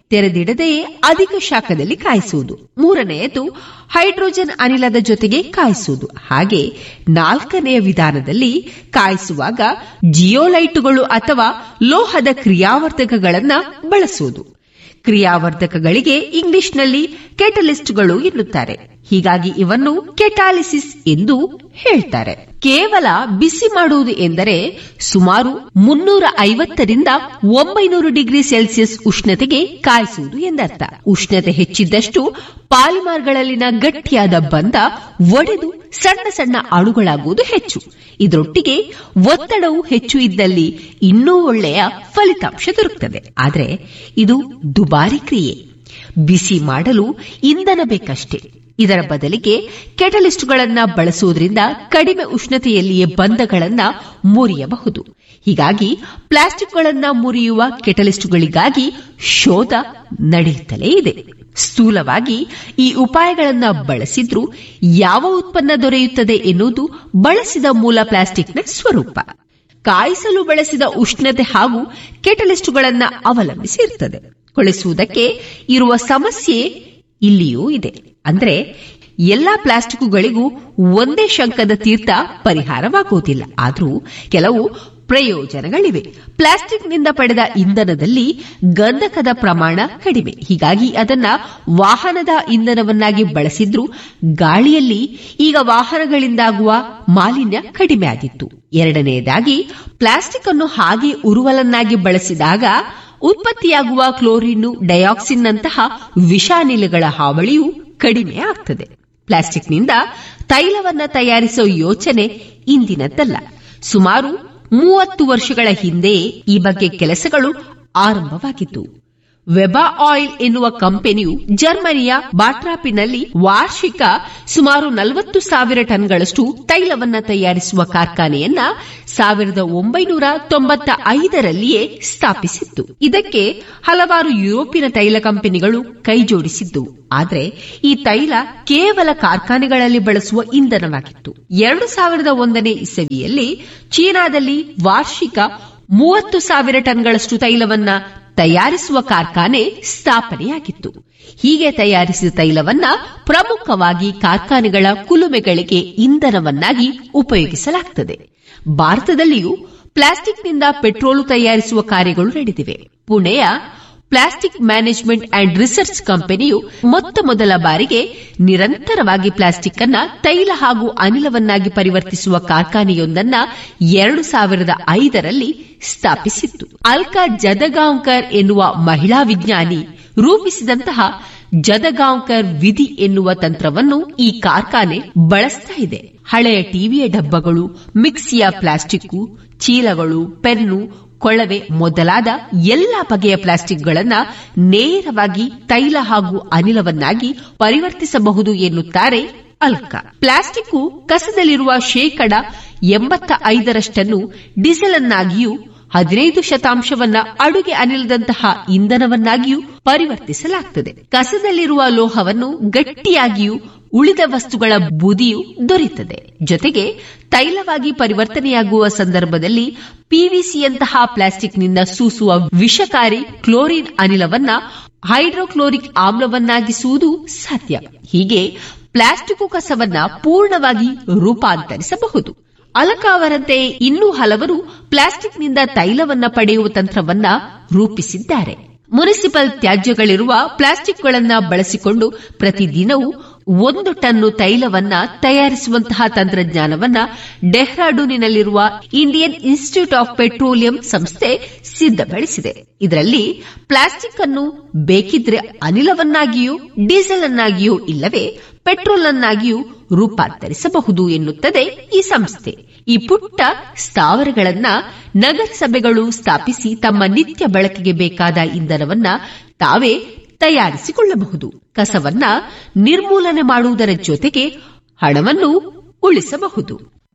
ತೆರೆದಿಡದೆಯೇ ಅಧಿಕ ಶಾಖದಲ್ಲಿ ಕಾಯಿಸುವುದು ಮೂರನೆಯದು ಹೈಡ್ರೋಜನ್ ಅನಿಲದ ಜೊತೆಗೆ ಕಾಯಿಸುವುದು ಹಾಗೆ ನಾಲ್ಕನೆಯ ವಿಧಾನದಲ್ಲಿ ಕಾಯಿಸುವಾಗ ಜಿಯೋಲೈಟುಗಳು ಅಥವಾ ಲೋಹದ ಕ್ರಿಯಾವರ್ಧಕಗಳನ್ನ ಬಳಸುವುದು ಕ್ರಿಯಾವರ್ಧಕಗಳಿಗೆ ಇಂಗ್ಲಿಷ್ನಲ್ಲಿ ಕೆಟಲಿಸ್ಟ್ಗಳು ಎನ್ನುತ್ತಾರೆ ಹೀಗಾಗಿ ಇವನ್ನು ಕೆಟಾಲಿಸಿಸ್ ಎಂದು ಹೇಳ್ತಾರೆ ಕೇವಲ ಬಿಸಿ ಮಾಡುವುದು ಎಂದರೆ ಸುಮಾರು ಮುನ್ನೂರ ಐವತ್ತರಿಂದ ಒಂಬೈನೂರು ಡಿಗ್ರಿ ಸೆಲ್ಸಿಯಸ್ ಉಷ್ಣತೆಗೆ ಕಾಯಿಸುವುದು ಎಂದರ್ಥ ಉಷ್ಣತೆ ಹೆಚ್ಚಿದ್ದಷ್ಟು ಪಾಲಿಮಾರ್ಗಳಲ್ಲಿನ ಗಟ್ಟಿಯಾದ ಬಂಧ ಒಡೆದು ಸಣ್ಣ ಸಣ್ಣ ಅಣುಗಳಾಗುವುದು ಹೆಚ್ಚು ಇದರೊಟ್ಟಿಗೆ ಒತ್ತಡವು ಹೆಚ್ಚು ಇದ್ದಲ್ಲಿ ಇನ್ನೂ ಒಳ್ಳೆಯ ಫಲಿತಾಂಶ ದೊರಕುತ್ತದೆ ಆದರೆ ಇದು ದುಬಾರಿ ಕ್ರಿಯೆ ಬಿಸಿ ಮಾಡಲು ಇಂಧನ ಬೇಕಷ್ಟೇ ಇದರ ಬದಲಿಗೆ ಕೆಟಲಿಸ್ಟ್ಗಳನ್ನ ಬಳಸುವುದರಿಂದ ಕಡಿಮೆ ಉಷ್ಣತೆಯಲ್ಲಿಯೇ ಬಂಧಗಳನ್ನ ಮುರಿಯಬಹುದು ಹೀಗಾಗಿ ಪ್ಲಾಸ್ಟಿಕ್ಗಳನ್ನ ಮುರಿಯುವ ಕೆಟಲಿಸ್ಟ್ಗಳಿಗಾಗಿ ಶೋಧ ನಡೆಯುತ್ತಲೇ ಇದೆ ಸ್ಥೂಲವಾಗಿ ಈ ಉಪಾಯಗಳನ್ನ ಬಳಸಿದ್ರೂ ಯಾವ ಉತ್ಪನ್ನ ದೊರೆಯುತ್ತದೆ ಎನ್ನುವುದು ಬಳಸಿದ ಮೂಲ ಪ್ಲಾಸ್ಟಿಕ್ನ ಸ್ವರೂಪ ಕಾಯಿಸಲು ಬಳಸಿದ ಉಷ್ಣತೆ ಹಾಗೂ ಕೆಟಲಿಸ್ಟ್ಗಳನ್ನ ಅವಲಂಬಿಸಿರುತ್ತದೆ ಕೊಳಿಸುವುದಕ್ಕೆ ಇರುವ ಸಮಸ್ಯೆ ಇಲ್ಲಿಯೂ ಇದೆ ಅಂದ್ರೆ ಎಲ್ಲಾ ಪ್ಲಾಸ್ಟಿಕ್ಗಳಿಗೂ ಒಂದೇ ಶಂಕದ ತೀರ್ಥ ಪರಿಹಾರವಾಗುವುದಿಲ್ಲ ಆದರೂ ಕೆಲವು ಪ್ರಯೋಜನಗಳಿವೆ ಪ್ಲಾಸ್ಟಿಕ್ನಿಂದ ಪಡೆದ ಇಂಧನದಲ್ಲಿ ಗಂಧಕದ ಪ್ರಮಾಣ ಕಡಿಮೆ ಹೀಗಾಗಿ ಅದನ್ನ ವಾಹನದ ಇಂಧನವನ್ನಾಗಿ ಬಳಸಿದ್ರೂ ಗಾಳಿಯಲ್ಲಿ ಈಗ ವಾಹನಗಳಿಂದಾಗುವ ಮಾಲಿನ್ಯ ಕಡಿಮೆ ಆಗಿತ್ತು ಎರಡನೆಯದಾಗಿ ಪ್ಲಾಸ್ಟಿಕ್ ಅನ್ನು ಹಾಗೆ ಉರುವಲನ್ನಾಗಿ ಬಳಸಿದಾಗ ಉತ್ಪತ್ತಿಯಾಗುವ ಕ್ಲೋರಿನ್ ಡೈಆಕ್ಸಿನ್ನಂತಹ ವಿಷಾನಿಲಗಳ ಹಾವಳಿಯು ಕಡಿಮೆ ಆಗ್ತದೆ ಪ್ಲಾಸ್ಟಿಕ್ನಿಂದ ತೈಲವನ್ನ ತಯಾರಿಸೋ ಯೋಚನೆ ಇಂದಿನದ್ದಲ್ಲ ಸುಮಾರು ಮೂವತ್ತು ವರ್ಷಗಳ ಹಿಂದೆ ಈ ಬಗ್ಗೆ ಕೆಲಸಗಳು ಆರಂಭವಾಗಿತ್ತು ವೆಬಾ ಆಯಿಲ್ ಎನ್ನುವ ಕಂಪನಿಯು ಜರ್ಮನಿಯ ಬಾಟ್ರಾಪಿನಲ್ಲಿ ವಾರ್ಷಿಕ ಸುಮಾರು ನಲವತ್ತು ಸಾವಿರ ಟನ್ಗಳಷ್ಟು ತೈಲವನ್ನ ತಯಾರಿಸುವ ಕಾರ್ಖಾನೆಯನ್ನ ಸಾವಿರದ ಒಂಬೈನೂರ ತೊಂಬತ್ತ ಐದರಲ್ಲಿಯೇ ಸ್ಥಾಪಿಸಿತ್ತು ಇದಕ್ಕೆ ಹಲವಾರು ಯುರೋಪಿನ ತೈಲ ಕಂಪನಿಗಳು ಕೈಜೋಡಿಸಿದ್ದವು ಆದರೆ ಈ ತೈಲ ಕೇವಲ ಕಾರ್ಖಾನೆಗಳಲ್ಲಿ ಬಳಸುವ ಇಂಧನವಾಗಿತ್ತು ಎರಡು ಸಾವಿರದ ಒಂದನೇ ಇಸವಿಯಲ್ಲಿ ಚೀನಾದಲ್ಲಿ ವಾರ್ಷಿಕ ಮೂವತ್ತು ಸಾವಿರ ಟನ್ಗಳಷ್ಟು ತೈಲವನ್ನ ತಯಾರಿಸುವ ಕಾರ್ಖಾನೆ ಸ್ಥಾಪನೆಯಾಗಿತ್ತು ಹೀಗೆ ತಯಾರಿಸಿದ ತೈಲವನ್ನ ಪ್ರಮುಖವಾಗಿ ಕಾರ್ಖಾನೆಗಳ ಕುಲುಮೆಗಳಿಗೆ ಇಂಧನವನ್ನಾಗಿ ಉಪಯೋಗಿಸಲಾಗುತ್ತದೆ ಭಾರತದಲ್ಲಿಯೂ ಪ್ಲಾಸ್ಟಿಕ್ನಿಂದ ಪೆಟ್ರೋಲು ತಯಾರಿಸುವ ಕಾರ್ಯಗಳು ನಡೆದಿವೆ ಪುಣೆಯ ಪ್ಲಾಸ್ಟಿಕ್ ಮ್ಯಾನೇಜ್ಮೆಂಟ್ ಅಂಡ್ ರಿಸರ್ಚ್ ಕಂಪನಿಯು ಮೊತ್ತ ಮೊದಲ ಬಾರಿಗೆ ನಿರಂತರವಾಗಿ ಪ್ಲಾಸ್ಟಿಕ್ ಅನ್ನ ತೈಲ ಹಾಗೂ ಅನಿಲವನ್ನಾಗಿ ಪರಿವರ್ತಿಸುವ ಕಾರ್ಖಾನೆಯೊಂದನ್ನ ಎರಡು ಸಾವಿರದ ಐದರಲ್ಲಿ ಸ್ಥಾಪಿಸಿತ್ತು ಅಲ್ಕಾ ಜದಗಾಂವ್ಕರ್ ಎನ್ನುವ ಮಹಿಳಾ ವಿಜ್ಞಾನಿ ರೂಪಿಸಿದಂತಹ ಜದಗಾಂವ್ಕರ್ ವಿಧಿ ಎನ್ನುವ ತಂತ್ರವನ್ನು ಈ ಕಾರ್ಖಾನೆ ಬಳಸ್ತಾ ಇದೆ ಹಳೆಯ ಟಿವಿಯ ಡಬ್ಬಗಳು ಮಿಕ್ಸಿಯ ಪ್ಲಾಸ್ಟಿಕ್ ಚೀಲಗಳು ಪೆನ್ನು ಕೊಳವೆ ಮೊದಲಾದ ಎಲ್ಲ ಬಗೆಯ ಪ್ಲಾಸ್ಟಿಕ್ಗಳನ್ನ ನೇರವಾಗಿ ತೈಲ ಹಾಗೂ ಅನಿಲವನ್ನಾಗಿ ಪರಿವರ್ತಿಸಬಹುದು ಎನ್ನುತ್ತಾರೆ ಅಲ್ಕಾ ಪ್ಲಾಸ್ಟಿಕ್ ಕಸದಲ್ಲಿರುವ ಶೇಕಡ ಎಂಬತ್ತ ಐದರಷ್ಟನ್ನು ಡೀಸೆಲ್ ಅನ್ನಾಗಿಯೂ ಹದಿನೈದು ಶತಾಂಶವನ್ನ ಅಡುಗೆ ಅನಿಲದಂತಹ ಇಂಧನವನ್ನಾಗಿಯೂ ಪರಿವರ್ತಿಸಲಾಗುತ್ತದೆ ಕಸದಲ್ಲಿರುವ ಲೋಹವನ್ನು ಗಟ್ಟಿಯಾಗಿಯೂ ಉಳಿದ ವಸ್ತುಗಳ ಬೂದಿಯು ದೊರೆಯುತ್ತದೆ ಜೊತೆಗೆ ತೈಲವಾಗಿ ಪರಿವರ್ತನೆಯಾಗುವ ಸಂದರ್ಭದಲ್ಲಿ ಪಿವಿಸಿಯಂತಹ ಪ್ಲಾಸ್ಟಿಕ್ನಿಂದ ಸೂಸುವ ವಿಷಕಾರಿ ಕ್ಲೋರಿನ್ ಅನಿಲವನ್ನ ಹೈಡ್ರೋಕ್ಲೋರಿಕ್ ಆಮ್ಲವನ್ನಾಗಿಸುವುದು ಸಾಧ್ಯ ಹೀಗೆ ಪ್ಲಾಸ್ಟಿಕ್ ಕಸವನ್ನ ಪೂರ್ಣವಾಗಿ ರೂಪಾಂತರಿಸಬಹುದು ಅಲಕ ಅವರಂತೆ ಇನ್ನೂ ಹಲವರು ಪ್ಲಾಸ್ಟಿಕ್ನಿಂದ ತೈಲವನ್ನ ಪಡೆಯುವ ತಂತ್ರವನ್ನ ರೂಪಿಸಿದ್ದಾರೆ ಮುನಿಸಿಪಲ್ ತ್ಯಾಜ್ಯಗಳಿರುವ ಪ್ಲಾಸ್ಟಿಕ್ಗಳನ್ನ ಬಳಸಿಕೊಂಡು ಪ್ರತಿದಿನವೂ ಒಂದು ಟನ್ನು ತೈಲವನ್ನ ತಯಾರಿಸುವಂತಹ ತಂತ್ರಜ್ಞಾನವನ್ನ ಡೆಹ್ರಾಡೂನಿನಲ್ಲಿರುವ ಇಂಡಿಯನ್ ಇನ್ಸ್ಟಿಟ್ಯೂಟ್ ಆಫ್ ಪೆಟ್ರೋಲಿಯಂ ಸಂಸ್ಥೆ ಸಿದ್ಧಪಡಿಸಿದೆ ಇದರಲ್ಲಿ ಪ್ಲಾಸ್ಟಿಕ್ ಅನ್ನು ಬೇಕಿದ್ರೆ ಅನಿಲವನ್ನಾಗಿಯೂ ಡೀಸೆಲ್ ಅನ್ನಾಗಿಯೂ ಇಲ್ಲವೇ ಪೆಟ್ರೋಲ್ ಅನ್ನಾಗಿಯೂ ರೂಪಾಂತರಿಸಬಹುದು ಎನ್ನುತ್ತದೆ ಈ ಸಂಸ್ಥೆ ಈ ಪುಟ್ಟ ಸ್ಥಾವರಗಳನ್ನ ನಗರಸಭೆಗಳು ಸ್ಥಾಪಿಸಿ ತಮ್ಮ ನಿತ್ಯ ಬಳಕೆಗೆ ಬೇಕಾದ ಇಂಧನವನ್ನ ತಾವೇ ತಯಾರಿಸಿಕೊಳ್ಳಬಹುದು ಕಸವನ್ನ ನಿರ್ಮೂಲನೆ ಮಾಡುವುದರ ಜೊತೆಗೆ ಹಣವನ್ನು ಉಳಿಸಬಹುದು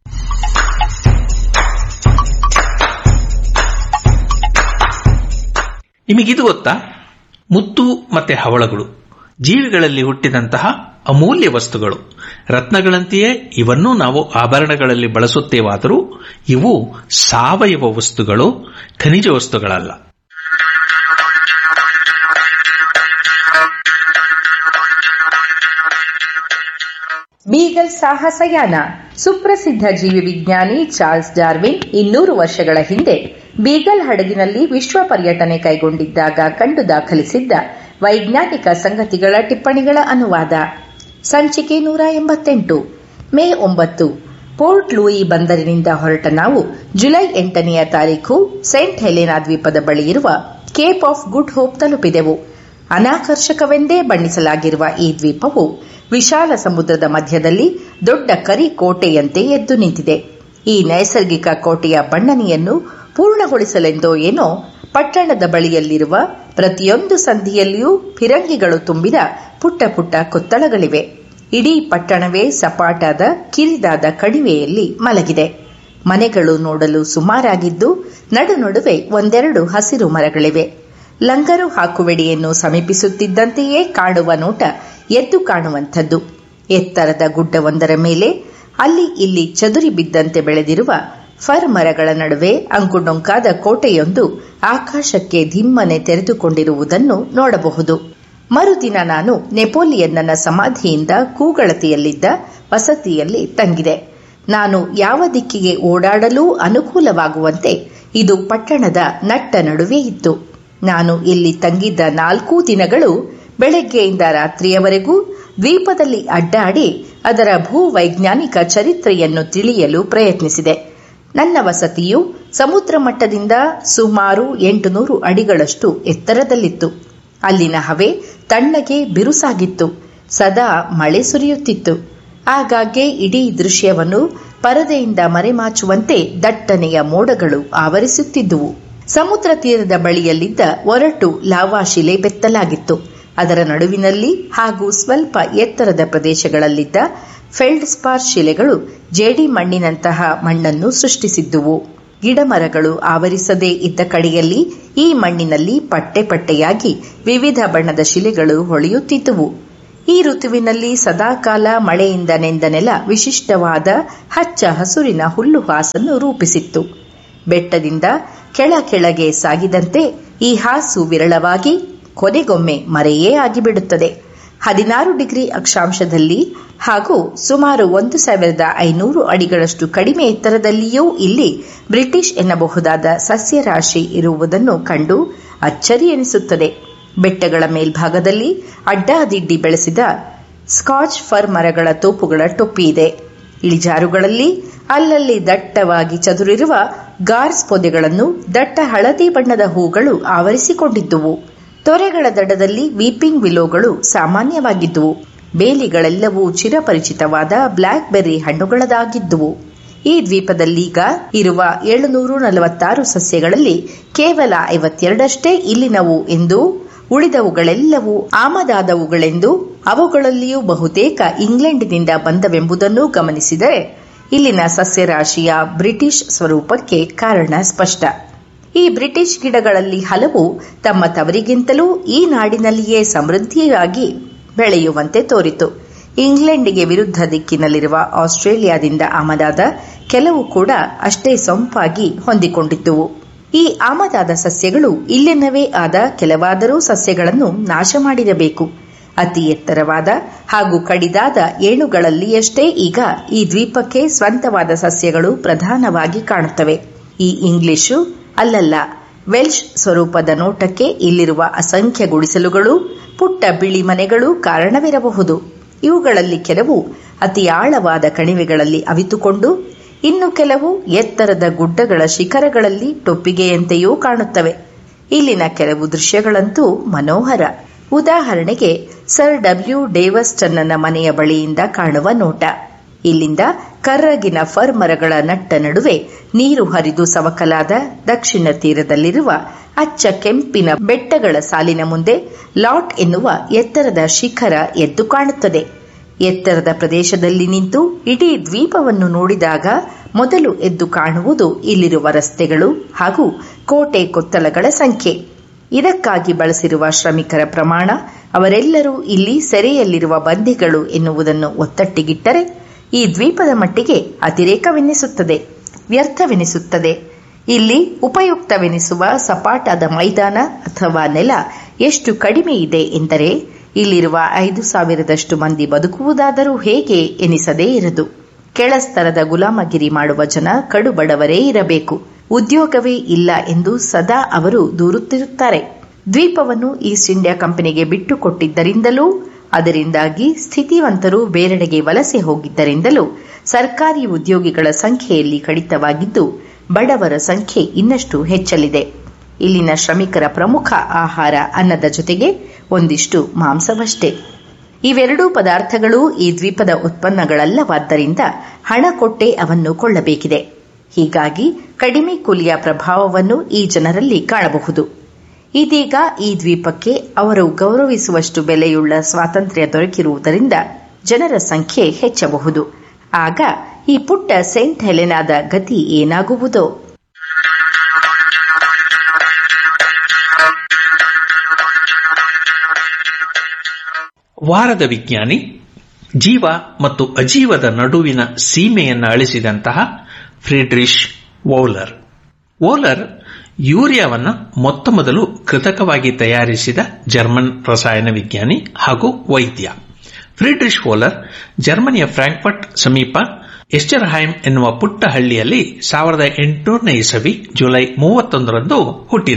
ನಿಮಗಿದು ಗೊತ್ತಾ ಮುತ್ತು ಮತ್ತೆ ಹವಳಗಳು ಜೀವಿಗಳಲ್ಲಿ ಹುಟ್ಟಿದಂತಹ ಅಮೂಲ್ಯ ವಸ್ತುಗಳು ರತ್ನಗಳಂತೆಯೇ ಇವನ್ನೂ ನಾವು ಆಭರಣಗಳಲ್ಲಿ ಬಳಸುತ್ತೇವಾದರೂ ಇವು ಸಾವಯವ ವಸ್ತುಗಳು ಖನಿಜ ವಸ್ತುಗಳಲ್ಲ ಬೀಗಲ್ ಸಾಹಸಯಾನ ಸುಪ್ರಸಿದ್ಧ ಜೀವಿ ವಿಜ್ಞಾನಿ ಚಾರ್ಲ್ಸ್ ಡಾರ್ವಿನ್ ಇನ್ನೂರು ವರ್ಷಗಳ ಹಿಂದೆ ಬೀಗಲ್ ಹಡಗಿನಲ್ಲಿ ವಿಶ್ವ ಪರ್ಯಟನೆ ಕೈಗೊಂಡಿದ್ದಾಗ ಕಂಡು ದಾಖಲಿಸಿದ್ದ ವೈಜ್ಞಾನಿಕ ಸಂಗತಿಗಳ ಟಿಪ್ಪಣಿಗಳ ಅನುವಾದ ಸಂಚಿಕೆ ನೂರ ಎಂಬತ್ತೆಂಟು ಮೇ ಒಂಬತ್ತು ಪೋರ್ಟ್ ಲೂಯಿ ಬಂದರಿನಿಂದ ಹೊರಟ ನಾವು ಜುಲೈ ಎಂಟನೆಯ ತಾರೀಖು ಸೆಂಟ್ ಹೆಲೆನಾ ದ್ವೀಪದ ಬಳಿ ಇರುವ ಕೇಪ್ ಆಫ್ ಗುಡ್ ಹೋಪ್ ತಲುಪಿದೆವು ಅನಾಕರ್ಷಕವೆಂದೇ ಬಣ್ಣಿಸಲಾಗಿರುವ ಈ ದ್ವೀಪವು ವಿಶಾಲ ಸಮುದ್ರದ ಮಧ್ಯದಲ್ಲಿ ದೊಡ್ಡ ಕರಿ ಕೋಟೆಯಂತೆ ಎದ್ದು ನಿಂತಿದೆ ಈ ನೈಸರ್ಗಿಕ ಕೋಟೆಯ ಬಣ್ಣನೆಯನ್ನು ಪೂರ್ಣಗೊಳಿಸಲೆಂದೋ ಏನೋ ಪಟ್ಟಣದ ಬಳಿಯಲ್ಲಿರುವ ಪ್ರತಿಯೊಂದು ಸಂಧಿಯಲ್ಲಿಯೂ ಫಿರಂಗಿಗಳು ತುಂಬಿದ ಪುಟ್ಟ ಪುಟ್ಟ ಕೊತ್ತಳಗಳಿವೆ ಇಡೀ ಪಟ್ಟಣವೇ ಸಪಾಟಾದ ಕಿರಿದಾದ ಕಣಿವೆಯಲ್ಲಿ ಮಲಗಿದೆ ಮನೆಗಳು ನೋಡಲು ಸುಮಾರಾಗಿದ್ದು ನಡು ನಡುವೆ ಒಂದೆರಡು ಹಸಿರು ಮರಗಳಿವೆ ಲಂಗರು ಹಾಕುವೆಡಿಯನ್ನು ಸಮೀಪಿಸುತ್ತಿದ್ದಂತೆಯೇ ಕಾಡುವ ನೋಟ ಎದ್ದು ಕಾಣುವಂಥದ್ದು ಎತ್ತರದ ಗುಡ್ಡವೊಂದರ ಮೇಲೆ ಅಲ್ಲಿ ಇಲ್ಲಿ ಚದುರಿ ಬಿದ್ದಂತೆ ಬೆಳೆದಿರುವ ಫರ್ ಮರಗಳ ನಡುವೆ ಅಂಕುಡೊಂಕಾದ ಕೋಟೆಯೊಂದು ಆಕಾಶಕ್ಕೆ ಧಿಮ್ಮನೆ ತೆರೆದುಕೊಂಡಿರುವುದನ್ನು ನೋಡಬಹುದು ಮರುದಿನ ನಾನು ನೆಪೋಲಿಯನ್ನನ ಸಮಾಧಿಯಿಂದ ಕೂಗಳತೆಯಲ್ಲಿದ್ದ ವಸತಿಯಲ್ಲಿ ತಂಗಿದೆ ನಾನು ಯಾವ ದಿಕ್ಕಿಗೆ ಓಡಾಡಲೂ ಅನುಕೂಲವಾಗುವಂತೆ ಇದು ಪಟ್ಟಣದ ನಟ್ಟ ನಡುವೆ ಇತ್ತು ನಾನು ಇಲ್ಲಿ ತಂಗಿದ್ದ ನಾಲ್ಕೂ ದಿನಗಳು ಬೆಳಗ್ಗೆಯಿಂದ ರಾತ್ರಿಯವರೆಗೂ ದ್ವೀಪದಲ್ಲಿ ಅಡ್ಡಾಡಿ ಅದರ ಭೂವೈಜ್ಞಾನಿಕ ಚರಿತ್ರೆಯನ್ನು ತಿಳಿಯಲು ಪ್ರಯತ್ನಿಸಿದೆ ನನ್ನ ವಸತಿಯು ಸಮುದ್ರ ಮಟ್ಟದಿಂದ ಸುಮಾರು ಎಂಟುನೂರು ಅಡಿಗಳಷ್ಟು ಎತ್ತರದಲ್ಲಿತ್ತು ಅಲ್ಲಿನ ಹವೆ ತಣ್ಣಗೆ ಬಿರುಸಾಗಿತ್ತು ಸದಾ ಮಳೆ ಸುರಿಯುತ್ತಿತ್ತು ಆಗಾಗ್ಗೆ ಇಡೀ ದೃಶ್ಯವನ್ನು ಪರದೆಯಿಂದ ಮರೆಮಾಚುವಂತೆ ದಟ್ಟನೆಯ ಮೋಡಗಳು ಆವರಿಸುತ್ತಿದ್ದುವು ಸಮುದ್ರ ತೀರದ ಬಳಿಯಲ್ಲಿದ್ದ ಒರಟು ಲಾವಾಶಿಲೆ ಬೆತ್ತಲಾಗಿತ್ತು ಅದರ ನಡುವಿನಲ್ಲಿ ಹಾಗೂ ಸ್ವಲ್ಪ ಎತ್ತರದ ಪ್ರದೇಶಗಳಲ್ಲಿದ್ದ ಫೆಲ್ಡ್ಸ್ಪಾರ್ ಶಿಲೆಗಳು ಜೇಡಿ ಮಣ್ಣಿನಂತಹ ಮಣ್ಣನ್ನು ಸೃಷ್ಟಿಸಿದ್ದುವು ಗಿಡಮರಗಳು ಆವರಿಸದೇ ಇದ್ದ ಕಡೆಯಲ್ಲಿ ಈ ಮಣ್ಣಿನಲ್ಲಿ ಪಟ್ಟೆ ಪಟ್ಟೆಯಾಗಿ ವಿವಿಧ ಬಣ್ಣದ ಶಿಲೆಗಳು ಹೊಳೆಯುತ್ತಿದ್ದುವು ಈ ಋತುವಿನಲ್ಲಿ ಸದಾಕಾಲ ಮಳೆಯಿಂದ ನೆಂದ ನೆಲ ವಿಶಿಷ್ಟವಾದ ಹಚ್ಚ ಹಸುರಿನ ಹುಲ್ಲುಹಾಸನ್ನು ರೂಪಿಸಿತ್ತು ಬೆಟ್ಟದಿಂದ ಕೆಳ ಕೆಳಗೆ ಸಾಗಿದಂತೆ ಈ ಹಾಸು ವಿರಳವಾಗಿ ಕೊನೆಗೊಮ್ಮೆ ಮರೆಯೇ ಆಗಿಬಿಡುತ್ತದೆ ಹದಿನಾರು ಡಿಗ್ರಿ ಅಕ್ಷಾಂಶದಲ್ಲಿ ಹಾಗೂ ಸುಮಾರು ಒಂದು ಸಾವಿರದ ಐನೂರು ಅಡಿಗಳಷ್ಟು ಕಡಿಮೆ ಎತ್ತರದಲ್ಲಿಯೂ ಇಲ್ಲಿ ಬ್ರಿಟಿಷ್ ಎನ್ನಬಹುದಾದ ಸಸ್ಯರಾಶಿ ಇರುವುದನ್ನು ಕಂಡು ಅಚ್ಚರಿ ಎನಿಸುತ್ತದೆ ಬೆಟ್ಟಗಳ ಮೇಲ್ಭಾಗದಲ್ಲಿ ಅಡ್ಡಾದಿಡ್ಡಿ ಬೆಳೆಸಿದ ಸ್ಕಾಚ್ ಫರ್ ಮರಗಳ ತೋಪುಗಳ ಟೊಪ್ಪಿ ಇದೆ ಇಳಿಜಾರುಗಳಲ್ಲಿ ಅಲ್ಲಲ್ಲಿ ದಟ್ಟವಾಗಿ ಚದುರಿರುವ ಗಾರ್ಸ್ ಪೊದೆಗಳನ್ನು ದಟ್ಟ ಹಳದಿ ಬಣ್ಣದ ಹೂಗಳು ಆವರಿಸಿಕೊಂಡಿದ್ದುವು ತೊರೆಗಳ ದಡದಲ್ಲಿ ವೀಪಿಂಗ್ ವಿಲೋಗಳು ಸಾಮಾನ್ಯವಾಗಿದ್ದುವು ಬೇಲಿಗಳೆಲ್ಲವೂ ಚಿರಪರಿಚಿತವಾದ ಬ್ಲ್ಯಾಕ್ ಬೆರ್ರಿ ಹಣ್ಣುಗಳದಾಗಿದ್ದುವು ಈ ದ್ವೀಪದಲ್ಲೀಗ ಇರುವ ಏಳುನೂರು ನಲವತ್ತಾರು ಸಸ್ಯಗಳಲ್ಲಿ ಕೇವಲ ಐವತ್ತೆರಡಷ್ಟೇ ಇಲ್ಲಿನವು ಎಂದು ಉಳಿದವುಗಳೆಲ್ಲವೂ ಆಮದಾದವುಗಳೆಂದು ಅವುಗಳಲ್ಲಿಯೂ ಬಹುತೇಕ ಇಂಗ್ಲೆಂಡಿನಿಂದ ಬಂದವೆಂಬುದನ್ನು ಗಮನಿಸಿದರೆ ಇಲ್ಲಿನ ಸಸ್ಯರಾಶಿಯ ಬ್ರಿಟಿಷ್ ಸ್ವರೂಪಕ್ಕೆ ಕಾರಣ ಸ್ಪಷ್ಟ ಈ ಬ್ರಿಟಿಷ್ ಗಿಡಗಳಲ್ಲಿ ಹಲವು ತಮ್ಮ ತವರಿಗಿಂತಲೂ ಈ ನಾಡಿನಲ್ಲಿಯೇ ಸಮೃದ್ಧಿಯಾಗಿ ಬೆಳೆಯುವಂತೆ ತೋರಿತು ಇಂಗ್ಲೆಂಡಿಗೆ ವಿರುದ್ಧ ದಿಕ್ಕಿನಲ್ಲಿರುವ ಆಸ್ಟ್ರೇಲಿಯಾದಿಂದ ಆಮದಾದ ಕೆಲವು ಕೂಡ ಅಷ್ಟೇ ಸೊಂಪಾಗಿ ಹೊಂದಿಕೊಂಡಿದ್ದುವು ಈ ಆಮದಾದ ಸಸ್ಯಗಳು ಇಲ್ಲಿನವೇ ಆದ ಕೆಲವಾದರೂ ಸಸ್ಯಗಳನ್ನು ನಾಶ ಮಾಡಿರಬೇಕು ಅತಿ ಎತ್ತರವಾದ ಹಾಗೂ ಕಡಿದಾದ ಏಣುಗಳಲ್ಲಿಯಷ್ಟೇ ಈಗ ಈ ದ್ವೀಪಕ್ಕೆ ಸ್ವಂತವಾದ ಸಸ್ಯಗಳು ಪ್ರಧಾನವಾಗಿ ಕಾಣುತ್ತವೆ ಈ ಇಂಗ್ಲಿಷು ಅಲ್ಲಲ್ಲ ವೆಲ್ಶ್ ಸ್ವರೂಪದ ನೋಟಕ್ಕೆ ಇಲ್ಲಿರುವ ಅಸಂಖ್ಯ ಗುಡಿಸಲುಗಳು ಪುಟ್ಟ ಬಿಳಿ ಮನೆಗಳು ಕಾರಣವಿರಬಹುದು ಇವುಗಳಲ್ಲಿ ಕೆಲವು ಅತಿ ಆಳವಾದ ಕಣಿವೆಗಳಲ್ಲಿ ಅವಿತುಕೊಂಡು ಇನ್ನು ಕೆಲವು ಎತ್ತರದ ಗುಡ್ಡಗಳ ಶಿಖರಗಳಲ್ಲಿ ಟೊಪ್ಪಿಗೆಯಂತೆಯೂ ಕಾಣುತ್ತವೆ ಇಲ್ಲಿನ ಕೆಲವು ದೃಶ್ಯಗಳಂತೂ ಮನೋಹರ ಉದಾಹರಣೆಗೆ ಸರ್ ಡಬ್ಲ್ಯೂ ಡೇವಸ್ಟನ್ನ ಮನೆಯ ಬಳಿಯಿಂದ ಕಾಣುವ ನೋಟ ಇಲ್ಲಿಂದ ಕರ್ರಗಿನ ಫರ್ ಮರಗಳ ನಟ್ಟ ನಡುವೆ ನೀರು ಹರಿದು ಸವಕಲಾದ ದಕ್ಷಿಣ ತೀರದಲ್ಲಿರುವ ಅಚ್ಚ ಕೆಂಪಿನ ಬೆಟ್ಟಗಳ ಸಾಲಿನ ಮುಂದೆ ಲಾಟ್ ಎನ್ನುವ ಎತ್ತರದ ಶಿಖರ ಎದ್ದು ಕಾಣುತ್ತದೆ ಎತ್ತರದ ಪ್ರದೇಶದಲ್ಲಿ ನಿಂತು ಇಡೀ ದ್ವೀಪವನ್ನು ನೋಡಿದಾಗ ಮೊದಲು ಎದ್ದು ಕಾಣುವುದು ಇಲ್ಲಿರುವ ರಸ್ತೆಗಳು ಹಾಗೂ ಕೋಟೆ ಕೊತ್ತಲಗಳ ಸಂಖ್ಯೆ ಇದಕ್ಕಾಗಿ ಬಳಸಿರುವ ಶ್ರಮಿಕರ ಪ್ರಮಾಣ ಅವರೆಲ್ಲರೂ ಇಲ್ಲಿ ಸೆರೆಯಲ್ಲಿರುವ ಬಂದಿಗಳು ಎನ್ನುವುದನ್ನು ಒತ್ತಟ್ಟಿಗಿಟ್ಟರೆ ಈ ದ್ವೀಪದ ಮಟ್ಟಿಗೆ ಅತಿರೇಕವೆನ್ನಿಸುತ್ತದೆ ವ್ಯರ್ಥವೆನಿಸುತ್ತದೆ ಇಲ್ಲಿ ಉಪಯುಕ್ತವೆನಿಸುವ ಸಪಾಟಾದ ಮೈದಾನ ಅಥವಾ ನೆಲ ಎಷ್ಟು ಕಡಿಮೆ ಇದೆ ಎಂದರೆ ಇಲ್ಲಿರುವ ಐದು ಸಾವಿರದಷ್ಟು ಮಂದಿ ಬದುಕುವುದಾದರೂ ಹೇಗೆ ಎನಿಸದೇ ಇರದು ಕೆಳಸ್ತರದ ಗುಲಾಮಗಿರಿ ಮಾಡುವ ಜನ ಕಡುಬಡವರೇ ಇರಬೇಕು ಉದ್ಯೋಗವೇ ಇಲ್ಲ ಎಂದು ಸದಾ ಅವರು ದೂರುತ್ತಿರುತ್ತಾರೆ ದ್ವೀಪವನ್ನು ಈಸ್ಟ್ ಇಂಡಿಯಾ ಕಂಪನಿಗೆ ಬಿಟ್ಟು ಕೊಟ್ಟಿದ್ದರಿಂದಲೂ ಅದರಿಂದಾಗಿ ಸ್ಥಿತಿವಂತರು ಬೇರೆಡೆಗೆ ವಲಸೆ ಹೋಗಿದ್ದರಿಂದಲೂ ಸರ್ಕಾರಿ ಉದ್ಯೋಗಿಗಳ ಸಂಖ್ಯೆಯಲ್ಲಿ ಕಡಿತವಾಗಿದ್ದು ಬಡವರ ಸಂಖ್ಯೆ ಇನ್ನಷ್ಟು ಹೆಚ್ಚಲಿದೆ ಇಲ್ಲಿನ ಶ್ರಮಿಕರ ಪ್ರಮುಖ ಆಹಾರ ಅನ್ನದ ಜೊತೆಗೆ ಒಂದಿಷ್ಟು ಮಾಂಸವಷ್ಟೇ ಇವೆರಡೂ ಪದಾರ್ಥಗಳು ಈ ದ್ವೀಪದ ಉತ್ಪನ್ನಗಳಲ್ಲವಾದ್ದರಿಂದ ಹಣ ಕೊಟ್ಟೆ ಅವನ್ನು ಕೊಳ್ಳಬೇಕಿದೆ ಹೀಗಾಗಿ ಕಡಿಮೆ ಕೂಲಿಯ ಪ್ರಭಾವವನ್ನು ಈ ಜನರಲ್ಲಿ ಕಾಣಬಹುದು ಇದೀಗ ಈ ದ್ವೀಪಕ್ಕೆ ಅವರು ಗೌರವಿಸುವಷ್ಟು ಬೆಲೆಯುಳ್ಳ ಸ್ವಾತಂತ್ರ್ಯ ದೊರಕಿರುವುದರಿಂದ ಜನರ ಸಂಖ್ಯೆ ಹೆಚ್ಚಬಹುದು ಆಗ ಈ ಪುಟ್ಟ ಸೆಂಟ್ ಹೆಲೆನಾದ ಗತಿ ಏನಾಗುವುದೋ ವಾರದ ವಿಜ್ಞಾನಿ ಜೀವ ಮತ್ತು ಅಜೀವದ ನಡುವಿನ ಸೀಮೆಯನ್ನು ಅಳಿಸಿದಂತಹ ಫ್ರೀಡ್ರಿಶ್ ವೋಲರ್ ವೋಲರ್ ಯೂರಿಯಾವನ್ನು ಮೊತ್ತ ಮೊದಲು ಕೃತಕವಾಗಿ ತಯಾರಿಸಿದ ಜರ್ಮನ್ ರಸಾಯನ ವಿಜ್ಞಾನಿ ಹಾಗೂ ವೈದ್ಯ ಫ್ರೀಡ್ರಿಶ್ ವೋಲರ್ ಜರ್ಮನಿಯ ಫ್ರಾಂಕ್ಫರ್ಟ್ ಸಮೀಪ ಎಸ್ಟರ್ಹೈಮ್ ಎನ್ನುವ ಪುಟ್ಟ ಹಳ್ಳಿಯಲ್ಲಿ ಸಾವಿರದ ಎಂಟುನೂರನೇ ಇಸವಿ ಜುಲೈ ಮೂವತ್ತೊಂದರಂದು ಹುಟ್ಟಿದ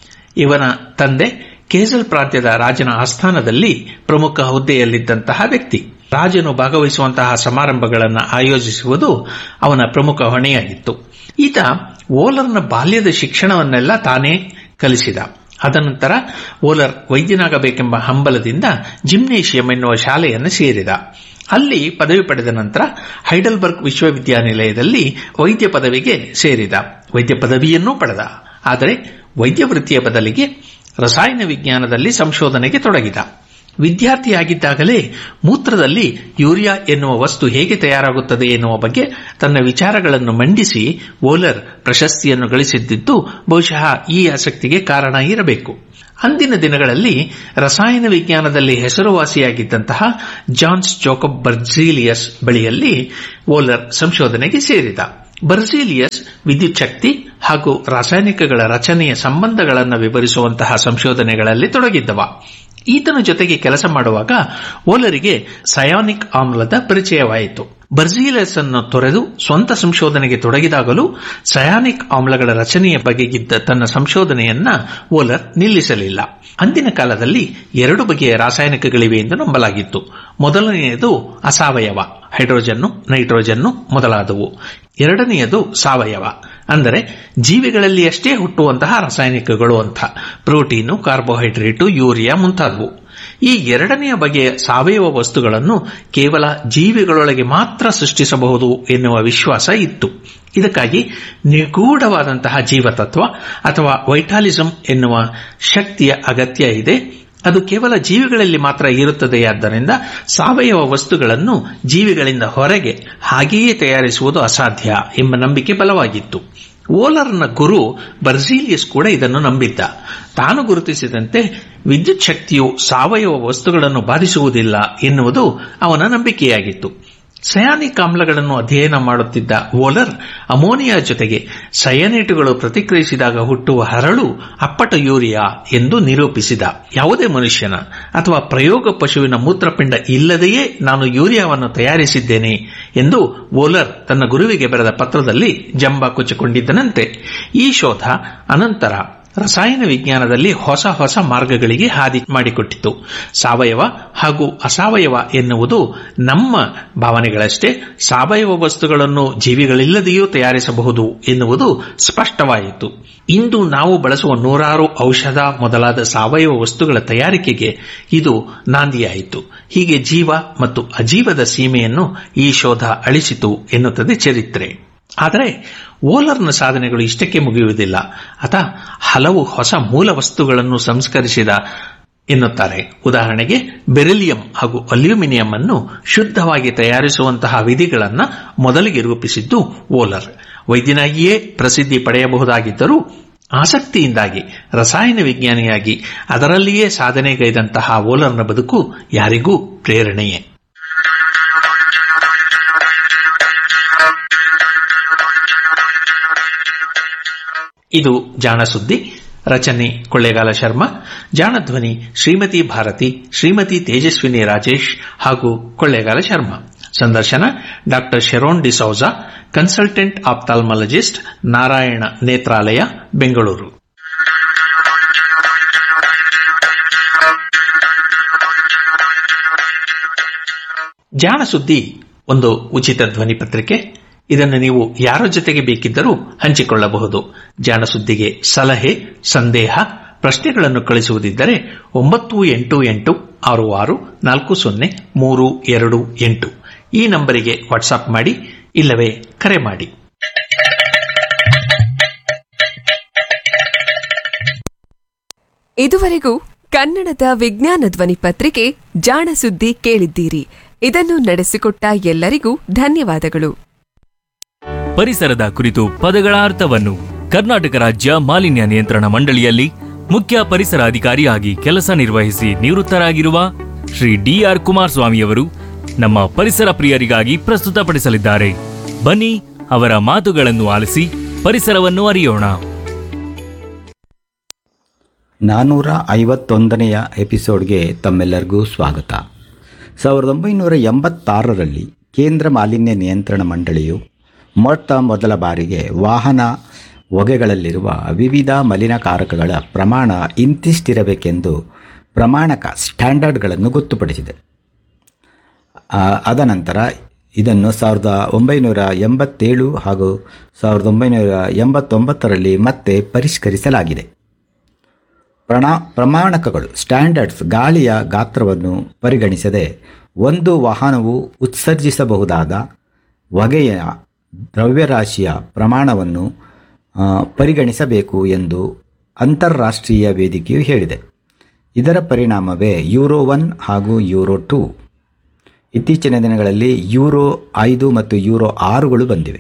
ಇವನ ತಂದೆ ಕೇಸಲ್ ಪ್ರಾಂತ್ಯದ ರಾಜನ ಆಸ್ಥಾನದಲ್ಲಿ ಪ್ರಮುಖ ಹುದ್ದೆಯಲ್ಲಿದ್ದಂತಹ ವ್ಯಕ್ತಿ ರಾಜನು ಭಾಗವಹಿಸುವಂತಹ ಸಮಾರಂಭಗಳನ್ನು ಆಯೋಜಿಸುವುದು ಅವನ ಪ್ರಮುಖ ಹೊಣೆಯಾಗಿತ್ತು ಈತ ಓಲರ್ನ ಬಾಲ್ಯದ ಶಿಕ್ಷಣವನ್ನೆಲ್ಲ ತಾನೇ ಕಲಿಸಿದ ಅದನಂತರ ಓಲರ್ ವೈದ್ಯನಾಗಬೇಕೆಂಬ ಹಂಬಲದಿಂದ ಜಿಮ್ನೇಷಿಯಂ ಎನ್ನುವ ಶಾಲೆಯನ್ನು ಸೇರಿದ ಅಲ್ಲಿ ಪದವಿ ಪಡೆದ ನಂತರ ಹೈಡಲ್ಬರ್ಗ್ ವಿಶ್ವವಿದ್ಯಾನಿಲಯದಲ್ಲಿ ವೈದ್ಯ ಪದವಿಗೆ ಸೇರಿದ ವೈದ್ಯ ಪದವಿಯನ್ನೂ ಪಡೆದ ಆದರೆ ವೈದ್ಯ ವೃತ್ತಿಯ ಬದಲಿಗೆ ರಸಾಯನ ವಿಜ್ಞಾನದಲ್ಲಿ ಸಂಶೋಧನೆಗೆ ತೊಡಗಿದ ವಿದ್ಯಾರ್ಥಿಯಾಗಿದ್ದಾಗಲೇ ಮೂತ್ರದಲ್ಲಿ ಯೂರಿಯಾ ಎನ್ನುವ ವಸ್ತು ಹೇಗೆ ತಯಾರಾಗುತ್ತದೆ ಎನ್ನುವ ಬಗ್ಗೆ ತನ್ನ ವಿಚಾರಗಳನ್ನು ಮಂಡಿಸಿ ವೋಲರ್ ಪ್ರಶಸ್ತಿಯನ್ನು ಗಳಿಸಿದ್ದಿದ್ದು ಬಹುಶಃ ಈ ಆಸಕ್ತಿಗೆ ಕಾರಣ ಇರಬೇಕು ಅಂದಿನ ದಿನಗಳಲ್ಲಿ ರಸಾಯನ ವಿಜ್ಞಾನದಲ್ಲಿ ಹೆಸರುವಾಸಿಯಾಗಿದ್ದಂತಹ ಜಾನ್ಸ್ ಜೋಕಬ್ ಬರ್ಜೀಲಿಯಸ್ ಬಳಿಯಲ್ಲಿ ವೋಲರ್ ಸಂಶೋಧನೆಗೆ ಸೇರಿದ ಬರ್ಜೀಲಿಯಸ್ ವಿದ್ಯುತ್ ಶಕ್ತಿ ಹಾಗೂ ರಾಸಾಯನಿಕಗಳ ರಚನೆಯ ಸಂಬಂಧಗಳನ್ನು ವಿವರಿಸುವಂತಹ ಸಂಶೋಧನೆಗಳಲ್ಲಿ ತೊಡಗಿದ್ದವ ಈತನ ಜೊತೆಗೆ ಕೆಲಸ ಮಾಡುವಾಗ ಓಲರಿಗೆ ಸಯಾನಿಕ್ ಆಮ್ಲದ ಪರಿಚಯವಾಯಿತು ಬರ್ಜೀಲಸ್ ಅನ್ನು ತೊರೆದು ಸ್ವಂತ ಸಂಶೋಧನೆಗೆ ತೊಡಗಿದಾಗಲೂ ಸಯಾನಿಕ್ ಆಮ್ಲಗಳ ರಚನೆಯ ಬಗೆಗಿದ್ದ ತನ್ನ ಸಂಶೋಧನೆಯನ್ನ ಓಲರ್ ನಿಲ್ಲಿಸಲಿಲ್ಲ ಅಂದಿನ ಕಾಲದಲ್ಲಿ ಎರಡು ಬಗೆಯ ರಾಸಾಯನಿಕಗಳಿವೆ ಎಂದು ನಂಬಲಾಗಿತ್ತು ಮೊದಲನೆಯದು ಅಸಾವಯವ ಹೈಡ್ರೋಜನ್ನು ನೈಟ್ರೋಜನ್ನು ಮೊದಲಾದವು ಎರಡನೆಯದು ಸಾವಯವ ಅಂದರೆ ಜೀವಿಗಳಲ್ಲಿ ಅಷ್ಟೇ ಹುಟ್ಟುವಂತಹ ರಾಸಾಯನಿಕಗಳು ಅಂತ ಪ್ರೋಟೀನು ಕಾರ್ಬೋಹೈಡ್ರೇಟು ಯೂರಿಯಾ ಮುಂತಾದವು ಈ ಎರಡನೆಯ ಬಗೆಯ ಸಾವಯವ ವಸ್ತುಗಳನ್ನು ಕೇವಲ ಜೀವಿಗಳೊಳಗೆ ಮಾತ್ರ ಸೃಷ್ಟಿಸಬಹುದು ಎನ್ನುವ ವಿಶ್ವಾಸ ಇತ್ತು ಇದಕ್ಕಾಗಿ ನಿಗೂಢವಾದಂತಹ ಜೀವತತ್ವ ಅಥವಾ ವೈಟಾಲಿಸಂ ಎನ್ನುವ ಶಕ್ತಿಯ ಅಗತ್ಯ ಇದೆ ಅದು ಕೇವಲ ಜೀವಿಗಳಲ್ಲಿ ಮಾತ್ರ ಇರುತ್ತದೆಯಾದ್ದರಿಂದ ಸಾವಯವ ವಸ್ತುಗಳನ್ನು ಜೀವಿಗಳಿಂದ ಹೊರಗೆ ಹಾಗೆಯೇ ತಯಾರಿಸುವುದು ಅಸಾಧ್ಯ ಎಂಬ ನಂಬಿಕೆ ಬಲವಾಗಿತ್ತು ಓಲರ್ನ ಗುರು ಬರ್ಜೀಲಿಯಸ್ ಕೂಡ ಇದನ್ನು ನಂಬಿದ್ದ ತಾನು ಗುರುತಿಸಿದಂತೆ ವಿದ್ಯುತ್ ಶಕ್ತಿಯು ಸಾವಯವ ವಸ್ತುಗಳನ್ನು ಬಾಧಿಸುವುದಿಲ್ಲ ಎನ್ನುವುದು ಅವನ ನಂಬಿಕೆಯಾಗಿತ್ತು ಸಯಾನಿಕ್ ಆಮ್ಲಗಳನ್ನು ಅಧ್ಯಯನ ಮಾಡುತ್ತಿದ್ದ ವೋಲರ್ ಅಮೋನಿಯಾ ಜೊತೆಗೆ ಸಯನೇಟುಗಳು ಪ್ರತಿಕ್ರಿಯಿಸಿದಾಗ ಹುಟ್ಟುವ ಹರಳು ಅಪ್ಪಟ ಯೂರಿಯಾ ಎಂದು ನಿರೂಪಿಸಿದ ಯಾವುದೇ ಮನುಷ್ಯನ ಅಥವಾ ಪ್ರಯೋಗ ಪಶುವಿನ ಮೂತ್ರಪಿಂಡ ಇಲ್ಲದೆಯೇ ನಾನು ಯೂರಿಯಾವನ್ನು ತಯಾರಿಸಿದ್ದೇನೆ ಎಂದು ವೋಲರ್ ತನ್ನ ಗುರುವಿಗೆ ಬರೆದ ಪತ್ರದಲ್ಲಿ ಜಂಬ ಕೊಚ್ಚಿಕೊಂಡಿದ್ದನಂತೆ ಈ ಶೋಧ ಅನಂತರ ರಸಾಯನ ವಿಜ್ಞಾನದಲ್ಲಿ ಹೊಸ ಹೊಸ ಮಾರ್ಗಗಳಿಗೆ ಹಾದಿ ಮಾಡಿಕೊಟ್ಟಿತು ಸಾವಯವ ಹಾಗೂ ಅಸಾವಯವ ಎನ್ನುವುದು ನಮ್ಮ ಭಾವನೆಗಳಷ್ಟೇ ಸಾವಯವ ವಸ್ತುಗಳನ್ನು ಜೀವಿಗಳಿಲ್ಲದೆಯೂ ತಯಾರಿಸಬಹುದು ಎನ್ನುವುದು ಸ್ಪಷ್ಟವಾಯಿತು ಇಂದು ನಾವು ಬಳಸುವ ನೂರಾರು ಔಷಧ ಮೊದಲಾದ ಸಾವಯವ ವಸ್ತುಗಳ ತಯಾರಿಕೆಗೆ ಇದು ನಾಂದಿಯಾಯಿತು ಹೀಗೆ ಜೀವ ಮತ್ತು ಅಜೀವದ ಸೀಮೆಯನ್ನು ಈ ಶೋಧ ಅಳಿಸಿತು ಎನ್ನುತ್ತದೆ ಚರಿತ್ರೆ ಆದರೆ ಓಲರ್ನ ಸಾಧನೆಗಳು ಇಷ್ಟಕ್ಕೆ ಮುಗಿಯುವುದಿಲ್ಲ ಆತ ಹಲವು ಹೊಸ ಮೂಲ ವಸ್ತುಗಳನ್ನು ಸಂಸ್ಕರಿಸಿದ ಎನ್ನುತ್ತಾರೆ ಉದಾಹರಣೆಗೆ ಬೆರಿಲಿಯಂ ಹಾಗೂ ಅಲ್ಯೂಮಿನಿಯಂ ಅನ್ನು ಶುದ್ಧವಾಗಿ ತಯಾರಿಸುವಂತಹ ವಿಧಿಗಳನ್ನು ಮೊದಲಿಗೆ ರೂಪಿಸಿದ್ದು ಓಲರ್ ವೈದ್ಯನಾಗಿಯೇ ಪ್ರಸಿದ್ಧಿ ಪಡೆಯಬಹುದಾಗಿದ್ದರೂ ಆಸಕ್ತಿಯಿಂದಾಗಿ ರಸಾಯನ ವಿಜ್ಞಾನಿಯಾಗಿ ಅದರಲ್ಲಿಯೇ ಸಾಧನೆಗೈದಂತಹ ಓಲರ್ನ ಬದುಕು ಯಾರಿಗೂ ಪ್ರೇರಣೆಯೇ ಇದು ಜಾಣ ಸುದ್ದಿ ರಚನೆ ಕೊಳ್ಳೇಗಾಲ ಶರ್ಮಾ ಜಾಣಧ್ವನಿ ಶ್ರೀಮತಿ ಭಾರತಿ ಶ್ರೀಮತಿ ತೇಜಸ್ವಿನಿ ರಾಜೇಶ್ ಹಾಗೂ ಕೊಳ್ಳೇಗಾಲ ಶರ್ಮಾ ಸಂದರ್ಶನ ಡಾ ಶೆರೋನ್ ಡಿಸೌಜಾ ಕನ್ಸಲ್ಟೆಂಟ್ ಆಪ್ತಾಲ್ಮಾಲಜಿಸ್ಟ್ ನಾರಾಯಣ ನೇತ್ರಾಲಯ ಬೆಂಗಳೂರು ಜಾಣ ಸುದ್ದಿ ಒಂದು ಉಚಿತ ಧ್ವನಿ ಪತ್ರಿಕೆ ಇದನ್ನು ನೀವು ಯಾರ ಜೊತೆಗೆ ಬೇಕಿದ್ದರೂ ಹಂಚಿಕೊಳ್ಳಬಹುದು ಜಾಣ ಸುದ್ದಿಗೆ ಸಲಹೆ ಸಂದೇಹ ಪ್ರಶ್ನೆಗಳನ್ನು ಕಳಿಸುವುದಿದ್ದರೆ ಒಂಬತ್ತು ಎಂಟು ಎಂಟು ಆರು ಆರು ನಾಲ್ಕು ಸೊನ್ನೆ ಮೂರು ಎರಡು ಎಂಟು ಈ ನಂಬರಿಗೆ ವಾಟ್ಸಾಪ್ ಮಾಡಿ ಇಲ್ಲವೇ ಕರೆ ಮಾಡಿ ಇದುವರೆಗೂ ಕನ್ನಡದ ವಿಜ್ಞಾನ ಧ್ವನಿ ಪತ್ರಿಕೆ ಜಾಣ ಸುದ್ದಿ ಕೇಳಿದ್ದೀರಿ ಇದನ್ನು ನಡೆಸಿಕೊಟ್ಟ ಎಲ್ಲರಿಗೂ ಧನ್ಯವಾದಗಳು ಪರಿಸರದ ಕುರಿತು ಪದಗಳ ಅರ್ಥವನ್ನು ಕರ್ನಾಟಕ ರಾಜ್ಯ ಮಾಲಿನ್ಯ ನಿಯಂತ್ರಣ ಮಂಡಳಿಯಲ್ಲಿ ಮುಖ್ಯ ಪರಿಸರ ಅಧಿಕಾರಿಯಾಗಿ ಕೆಲಸ ನಿರ್ವಹಿಸಿ ನಿವೃತ್ತರಾಗಿರುವ ಶ್ರೀ ಡಿಆರ್ ಕುಮಾರಸ್ವಾಮಿಯವರು ನಮ್ಮ ಪರಿಸರ ಪ್ರಿಯರಿಗಾಗಿ ಪ್ರಸ್ತುತಪಡಿಸಲಿದ್ದಾರೆ ಬನ್ನಿ ಅವರ ಮಾತುಗಳನ್ನು ಆಲಿಸಿ ಪರಿಸರವನ್ನು ಅರಿಯೋಣ ನಾನ್ನೂರ ಐವತ್ತೊಂದನೆಯ ಎಪಿಸೋಡ್ಗೆ ತಮ್ಮೆಲ್ಲರಿಗೂ ಸ್ವಾಗತ ಸಾವಿರದ ಒಂಬೈನೂರ ಎಂಬತ್ತಾರರಲ್ಲಿ ಕೇಂದ್ರ ಮಾಲಿನ್ಯ ನಿಯಂತ್ರಣ ಮಂಡಳಿಯು ಮೊಟ್ಟ ಮೊದಲ ಬಾರಿಗೆ ವಾಹನ ಹೊಗೆಗಳಲ್ಲಿರುವ ವಿವಿಧ ಮಲಿನಕಾರಕಗಳ ಪ್ರಮಾಣ ಇಂತಿಷ್ಟಿರಬೇಕೆಂದು ಪ್ರಮಾಣಕ ಸ್ಟ್ಯಾಂಡರ್ಡ್ಗಳನ್ನು ಗೊತ್ತುಪಡಿಸಿದೆ ಆ, ಅದನಂತರ ಇದನ್ನು ಸಾವಿರದ ಒಂಬೈನೂರ ಎಂಬತ್ತೇಳು ಹಾಗೂ ಸಾವಿರದ ಒಂಬೈನೂರ ಎಂಬತ್ತೊಂಬತ್ತರಲ್ಲಿ ಮತ್ತೆ ಪರಿಷ್ಕರಿಸಲಾಗಿದೆ ಪ್ರಣ ಪ್ರಮಾಣಕಗಳು ಸ್ಟ್ಯಾಂಡರ್ಡ್ಸ್ ಗಾಳಿಯ ಗಾತ್ರವನ್ನು ಪರಿಗಣಿಸದೆ ಒಂದು ವಾಹನವು ಉತ್ಸರ್ಜಿಸಬಹುದಾದ ಹೊಗೆಯ ದ್ರವ್ಯರಾಶಿಯ ಪ್ರಮಾಣವನ್ನು ಆ, ಪರಿಗಣಿಸಬೇಕು ಎಂದು ಅಂತಾರಾಷ್ಟ್ರೀಯ ವೇದಿಕೆಯು ಹೇಳಿದೆ ಇದರ ಪರಿಣಾಮವೇ ಯೂರೋ ಒನ್ ಹಾಗೂ ಯೂರೋ ಟೂ ಇತ್ತೀಚಿನ ದಿನಗಳಲ್ಲಿ ಯೂರೋ ಐದು ಮತ್ತು ಯೂರೋ ಆರುಗಳು ಬಂದಿವೆ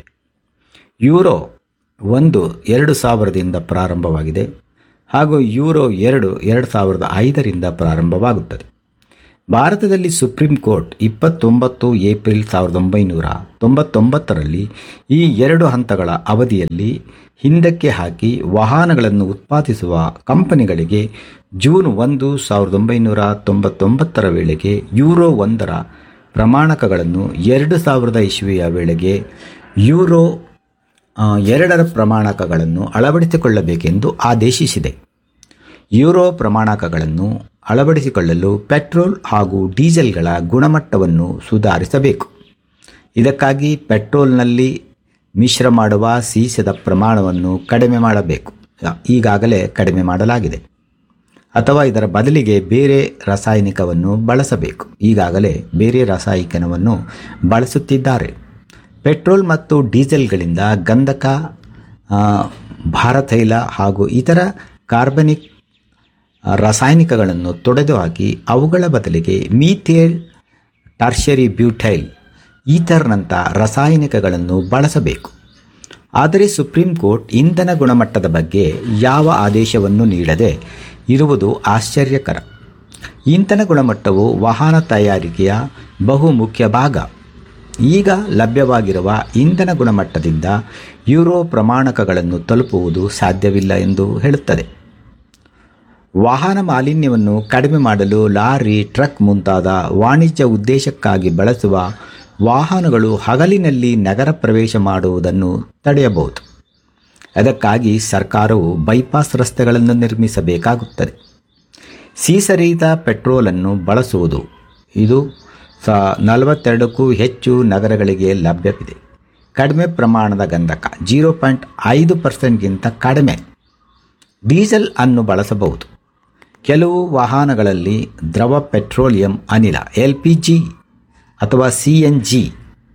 ಯೂರೋ ಒಂದು ಎರಡು ಸಾವಿರದಿಂದ ಪ್ರಾರಂಭವಾಗಿದೆ ಹಾಗೂ ಯೂರೋ ಎರಡು ಎರಡು ಸಾವಿರದ ಐದರಿಂದ ಪ್ರಾರಂಭವಾಗುತ್ತದೆ ಭಾರತದಲ್ಲಿ ಸುಪ್ರೀಂ ಕೋರ್ಟ್ ಇಪ್ಪತ್ತೊಂಬತ್ತು ಏಪ್ರಿಲ್ ಸಾವಿರದ ಒಂಬೈನೂರ ತೊಂಬತ್ತೊಂಬತ್ತರಲ್ಲಿ ಈ ಎರಡು ಹಂತಗಳ ಅವಧಿಯಲ್ಲಿ ಹಿಂದಕ್ಕೆ ಹಾಕಿ ವಾಹನಗಳನ್ನು ಉತ್ಪಾದಿಸುವ ಕಂಪನಿಗಳಿಗೆ ಜೂನ್ ಒಂದು ಸಾವಿರದ ಒಂಬೈನೂರ ತೊಂಬತ್ತೊಂಬತ್ತರ ವೇಳೆಗೆ ಯೂರೋ ಒಂದರ ಪ್ರಮಾಣಕಗಳನ್ನು ಎರಡು ಸಾವಿರದ ಇಸ್ವಿಯ ವೇಳೆಗೆ ಯೂರೋ ಆ, ಎರಡರ ಪ್ರಮಾಣಕಗಳನ್ನು ಅಳವಡಿಸಿಕೊಳ್ಳಬೇಕೆಂದು ಆದೇಶಿಸಿದೆ ಯೂರೋ ಪ್ರಮಾಣಕಗಳನ್ನು ಅಳವಡಿಸಿಕೊಳ್ಳಲು ಪೆಟ್ರೋಲ್ ಹಾಗೂ ಡೀಸೆಲ್ಗಳ ಗುಣಮಟ್ಟವನ್ನು ಸುಧಾರಿಸಬೇಕು ಇದಕ್ಕಾಗಿ ಪೆಟ್ರೋಲ್ನಲ್ಲಿ ಮಿಶ್ರ ಮಾಡುವ ಸೀಸದ ಪ್ರಮಾಣವನ್ನು ಕಡಿಮೆ ಮಾಡಬೇಕು ಈಗಾಗಲೇ ಕಡಿಮೆ ಮಾಡಲಾಗಿದೆ ಅಥವಾ ಇದರ ಬದಲಿಗೆ ಬೇರೆ ರಾಸಾಯನಿಕವನ್ನು ಬಳಸಬೇಕು ಈಗಾಗಲೇ ಬೇರೆ ರಾಸಾಯನಿಕವನ್ನು ಬಳಸುತ್ತಿದ್ದಾರೆ ಪೆಟ್ರೋಲ್ ಮತ್ತು ಡೀಸೆಲ್ಗಳಿಂದ ಗಂಧಕ ಆ, ಭಾರತೈಲ ಹಾಗೂ ಇತರ ಕಾರ್ಬನಿಕ್ ರಾಸಾಯನಿಕಗಳನ್ನು ತೊಡೆದುಹಾಕಿ ಅವುಗಳ ಬದಲಿಗೆ ಮೀಥೇಲ್ ಟಾರ್ಷರಿ ಬ್ಯೂಟೈಲ್ ಈಥರ್ನಂಥ ರಾಸಾಯನಿಕಗಳನ್ನು ಬಳಸಬೇಕು ಆದರೆ ಸುಪ್ರೀಂ ಕೋರ್ಟ್ ಇಂಧನ ಗುಣಮಟ್ಟದ ಬಗ್ಗೆ ಯಾವ ಆದೇಶವನ್ನು ನೀಡದೆ ಇರುವುದು ಆಶ್ಚರ್ಯಕರ ಇಂಧನ ಗುಣಮಟ್ಟವು ವಾಹನ ತಯಾರಿಕೆಯ ಬಹು ಮುಖ್ಯ ಭಾಗ ಈಗ ಲಭ್ಯವಾಗಿರುವ ಇಂಧನ ಗುಣಮಟ್ಟದಿಂದ ಯೂರೋ ಪ್ರಮಾಣಕಗಳನ್ನು ತಲುಪುವುದು ಸಾಧ್ಯವಿಲ್ಲ ಎಂದು ಹೇಳುತ್ತದೆ ವಾಹನ ಮಾಲಿನ್ಯವನ್ನು ಕಡಿಮೆ ಮಾಡಲು ಲಾರಿ ಟ್ರಕ್ ಮುಂತಾದ ವಾಣಿಜ್ಯ ಉದ್ದೇಶಕ್ಕಾಗಿ ಬಳಸುವ ವಾಹನಗಳು ಹಗಲಿನಲ್ಲಿ ನಗರ ಪ್ರವೇಶ ಮಾಡುವುದನ್ನು ತಡೆಯಬಹುದು ಅದಕ್ಕಾಗಿ ಸರ್ಕಾರವು ಬೈಪಾಸ್ ರಸ್ತೆಗಳನ್ನು ನಿರ್ಮಿಸಬೇಕಾಗುತ್ತದೆ ಸೀಸರಿದ ಪೆಟ್ರೋಲನ್ನು ಬಳಸುವುದು ಇದು ಸ ನಲವತ್ತೆರಡಕ್ಕೂ ಹೆಚ್ಚು ನಗರಗಳಿಗೆ ಲಭ್ಯವಿದೆ ಕಡಿಮೆ ಪ್ರಮಾಣದ ಗಂಧಕ ಜೀರೋ ಪಾಯಿಂಟ್ ಐದು ಪರ್ಸೆಂಟ್ಗಿಂತ ಕಡಿಮೆ ಡೀಸೆಲ್ ಅನ್ನು ಬಳಸಬಹುದು ಕೆಲವು ವಾಹನಗಳಲ್ಲಿ ದ್ರವ ಪೆಟ್ರೋಲಿಯಂ ಅನಿಲ ಎಲ್ ಪಿ ಜಿ ಅಥವಾ ಸಿ ಎನ್ ಜಿ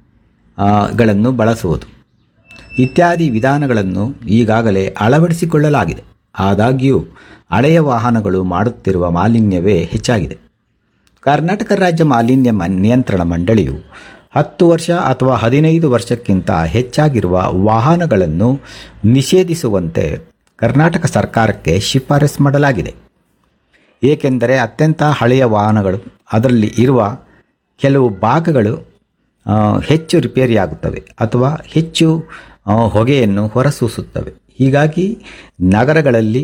ಗಳನ್ನು ಬಳಸುವುದು ಇತ್ಯಾದಿ ವಿಧಾನಗಳನ್ನು ಈಗಾಗಲೇ ಅಳವಡಿಸಿಕೊಳ್ಳಲಾಗಿದೆ ಆದಾಗ್ಯೂ ಹಳೆಯ ವಾಹನಗಳು ಮಾಡುತ್ತಿರುವ ಮಾಲಿನ್ಯವೇ ಹೆಚ್ಚಾಗಿದೆ ಕರ್ನಾಟಕ ರಾಜ್ಯ ಮಾಲಿನ್ಯ ಮನ್- ನಿಯಂತ್ರಣ ಮಂಡಳಿಯು ಹತ್ತು ವರ್ಷ ಅಥವಾ ಹದಿನೈದು ವರ್ಷಕ್ಕಿಂತ ಹೆಚ್ಚಾಗಿರುವ ವಾಹನಗಳನ್ನು ನಿಷೇಧಿಸುವಂತೆ ಕರ್ನಾಟಕ ಸರ್ಕಾರಕ್ಕೆ ಶಿಫಾರಸು ಮಾಡಲಾಗಿದೆ ಏಕೆಂದರೆ ಅತ್ಯಂತ ಹಳೆಯ ವಾಹನಗಳು ಅದರಲ್ಲಿ ಇರುವ ಕೆಲವು ಭಾಗಗಳು ಆ, ಹೆಚ್ಚು ರಿಪೇರಿಯಾಗುತ್ತವೆ ಅಥವಾ ಹೆಚ್ಚು ಆ, ಹೊಗೆಯನ್ನು ಹೊರಸೂಸುತ್ತವೆ ಹೀಗಾಗಿ ನಗರಗಳಲ್ಲಿ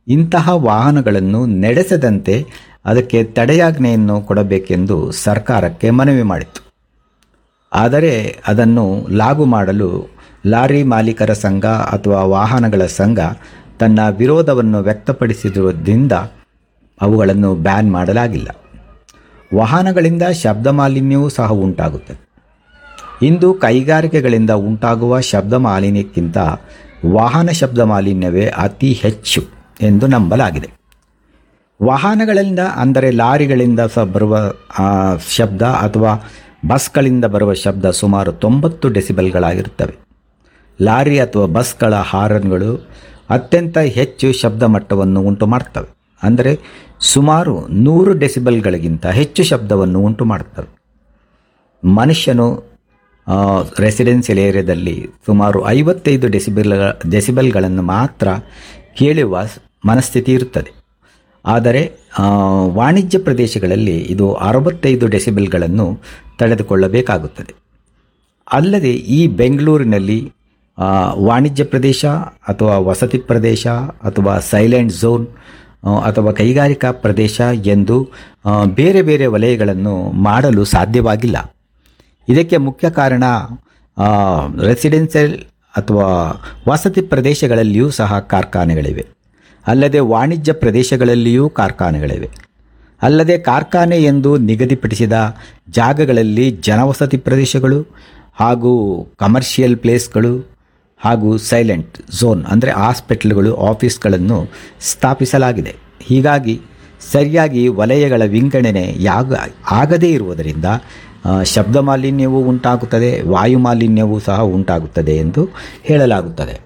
ಇಂತಹ ವಾಹನಗಳನ್ನು ನಡೆಸದಂತೆ ಅದಕ್ಕೆ ತಡೆಯಾಜ್ಞೆಯನ್ನು ಕೊಡಬೇಕೆಂದು ಸರ್ಕಾರಕ್ಕೆ ಮನವಿ ಮಾಡಿತು ಆದರೆ ಅದನ್ನು ಲಾಗು ಮಾಡಲು ಲಾರಿ ಮಾಲೀಕರ ಸಂಘ ಅಥವಾ ವಾಹನಗಳ ಸಂಘ ತನ್ನ ವಿರೋಧವನ್ನು ವ್ಯಕ್ತಪಡಿಸಿರುವುದರಿಂದ ಅವುಗಳನ್ನು ಬ್ಯಾನ್ ಮಾಡಲಾಗಿಲ್ಲ ವಾಹನಗಳಿಂದ ಶಬ್ದ ಮಾಲಿನ್ಯವೂ ಸಹ ಉಂಟಾಗುತ್ತದೆ ಇಂದು ಕೈಗಾರಿಕೆಗಳಿಂದ ಉಂಟಾಗುವ ಶಬ್ದ ಮಾಲಿನ್ಯಕ್ಕಿಂತ ವಾಹನ ಶಬ್ದ ಮಾಲಿನ್ಯವೇ ಅತಿ ಹೆಚ್ಚು ಎಂದು ನಂಬಲಾಗಿದೆ ವಾಹನಗಳಿಂದ ಅಂದರೆ ಲಾರಿಗಳಿಂದ ಸಹ ಬರುವ ಆ, ಶಬ್ದ ಅಥವಾ ಬಸ್ಗಳಿಂದ ಬರುವ ಶಬ್ದ ಸುಮಾರು ತೊಂಬತ್ತು ಡೆಸಿಬಲ್ಗಳಾಗಿರುತ್ತವೆ ಲಾರಿ ಅಥವಾ ಬಸ್ಗಳ ಹಾರನ್ಗಳು ಅತ್ಯಂತ ಹೆಚ್ಚು ಶಬ್ದ ಮಟ್ಟವನ್ನು ಉಂಟು ಮಾಡ್ತವೆ ಅಂದರೆ ಸುಮಾರು ನೂರು ಡೆಸಿಬಲ್ಗಳಿಗಿಂತ ಹೆಚ್ಚು ಶಬ್ದವನ್ನು ಉಂಟು ಮಾಡುತ್ತವೆ ಮನುಷ್ಯನು ರೆಸಿಡೆನ್ಸಿಯಲ್ ಏರಿಯಾದಲ್ಲಿ ಸುಮಾರು ಐವತ್ತೈದು ಡೆಸಿಬಲ್ ಡೆಸಿಬಲ್ಗಳನ್ನು ಮಾತ್ರ ಕೇಳುವ ಮನಸ್ಥಿತಿ ಇರುತ್ತದೆ ಆದರೆ ಆ, ವಾಣಿಜ್ಯ ಪ್ರದೇಶಗಳಲ್ಲಿ ಇದು ಅರವತ್ತೈದು ಡೆಸಿಬಲ್ಗಳನ್ನು ತಡೆದುಕೊಳ್ಳಬೇಕಾಗುತ್ತದೆ ಅಲ್ಲದೆ ಈ ಬೆಂಗಳೂರಿನಲ್ಲಿ ಆ, ವಾಣಿಜ್ಯ ಪ್ರದೇಶ ಅಥವಾ ವಸತಿ ಪ್ರದೇಶ ಅಥವಾ ಸೈಲೆಂಟ್ ಝೋನ್ ಆ, ಅಥವಾ ಕೈಗಾರಿಕಾ ಪ್ರದೇಶ ಎಂದು ಆ, ಬೇರೆ ಬೇರೆ ವಲಯಗಳನ್ನು ಮಾಡಲು ಸಾಧ್ಯವಾಗಿಲ್ಲ ಇದಕ್ಕೆ ಮುಖ್ಯ ಕಾರಣ ರೆಸಿಡೆನ್ಷಿಯಲ್ ಅಥವಾ ವಸತಿ ಪ್ರದೇಶಗಳಲ್ಲಿಯೂ ಸಹ ಕಾರ್ಖಾನೆಗಳಿವೆ ಅಲ್ಲದೆ ವಾಣಿಜ್ಯ ಪ್ರದೇಶಗಳಲ್ಲಿಯೂ ಕಾರ್ಖಾನೆಗಳಿವೆ ಅಲ್ಲದೆ ಕಾರ್ಖಾನೆ ಎಂದು ನಿಗದಿಪಡಿಸಿದ ಜಾಗಗಳಲ್ಲಿ ಜನವಸತಿ ಪ್ರದೇಶಗಳು ಹಾಗೂ ಕಮರ್ಷಿಯಲ್ ಪ್ಲೇಸ್ಗಳು ಹಾಗೂ ಸೈಲೆಂಟ್ ಝೋನ್ ಅಂದರೆ ಹಾಸ್ಪಿಟಲ್ಗಳು ಆಫೀಸ್ಗಳನ್ನು ಸ್ಥಾಪಿಸಲಾಗಿದೆ ಹೀಗಾಗಿ ಸರಿಯಾಗಿ ವಲಯಗಳ ವಿಂಗಡಣೆ ಯಾಗ ಆಗದೇ ಇರುವುದರಿಂದ ಆ, ಶಬ್ದ ಮಾಲಿನ್ಯವೂ ಉಂಟಾಗುತ್ತದೆ ವಾಯು ಮಾಲಿನ್ಯವೂ ಸಹ ಉಂಟಾಗುತ್ತದೆ ಎಂದು ಹೇಳಲಾಗುತ್ತದೆ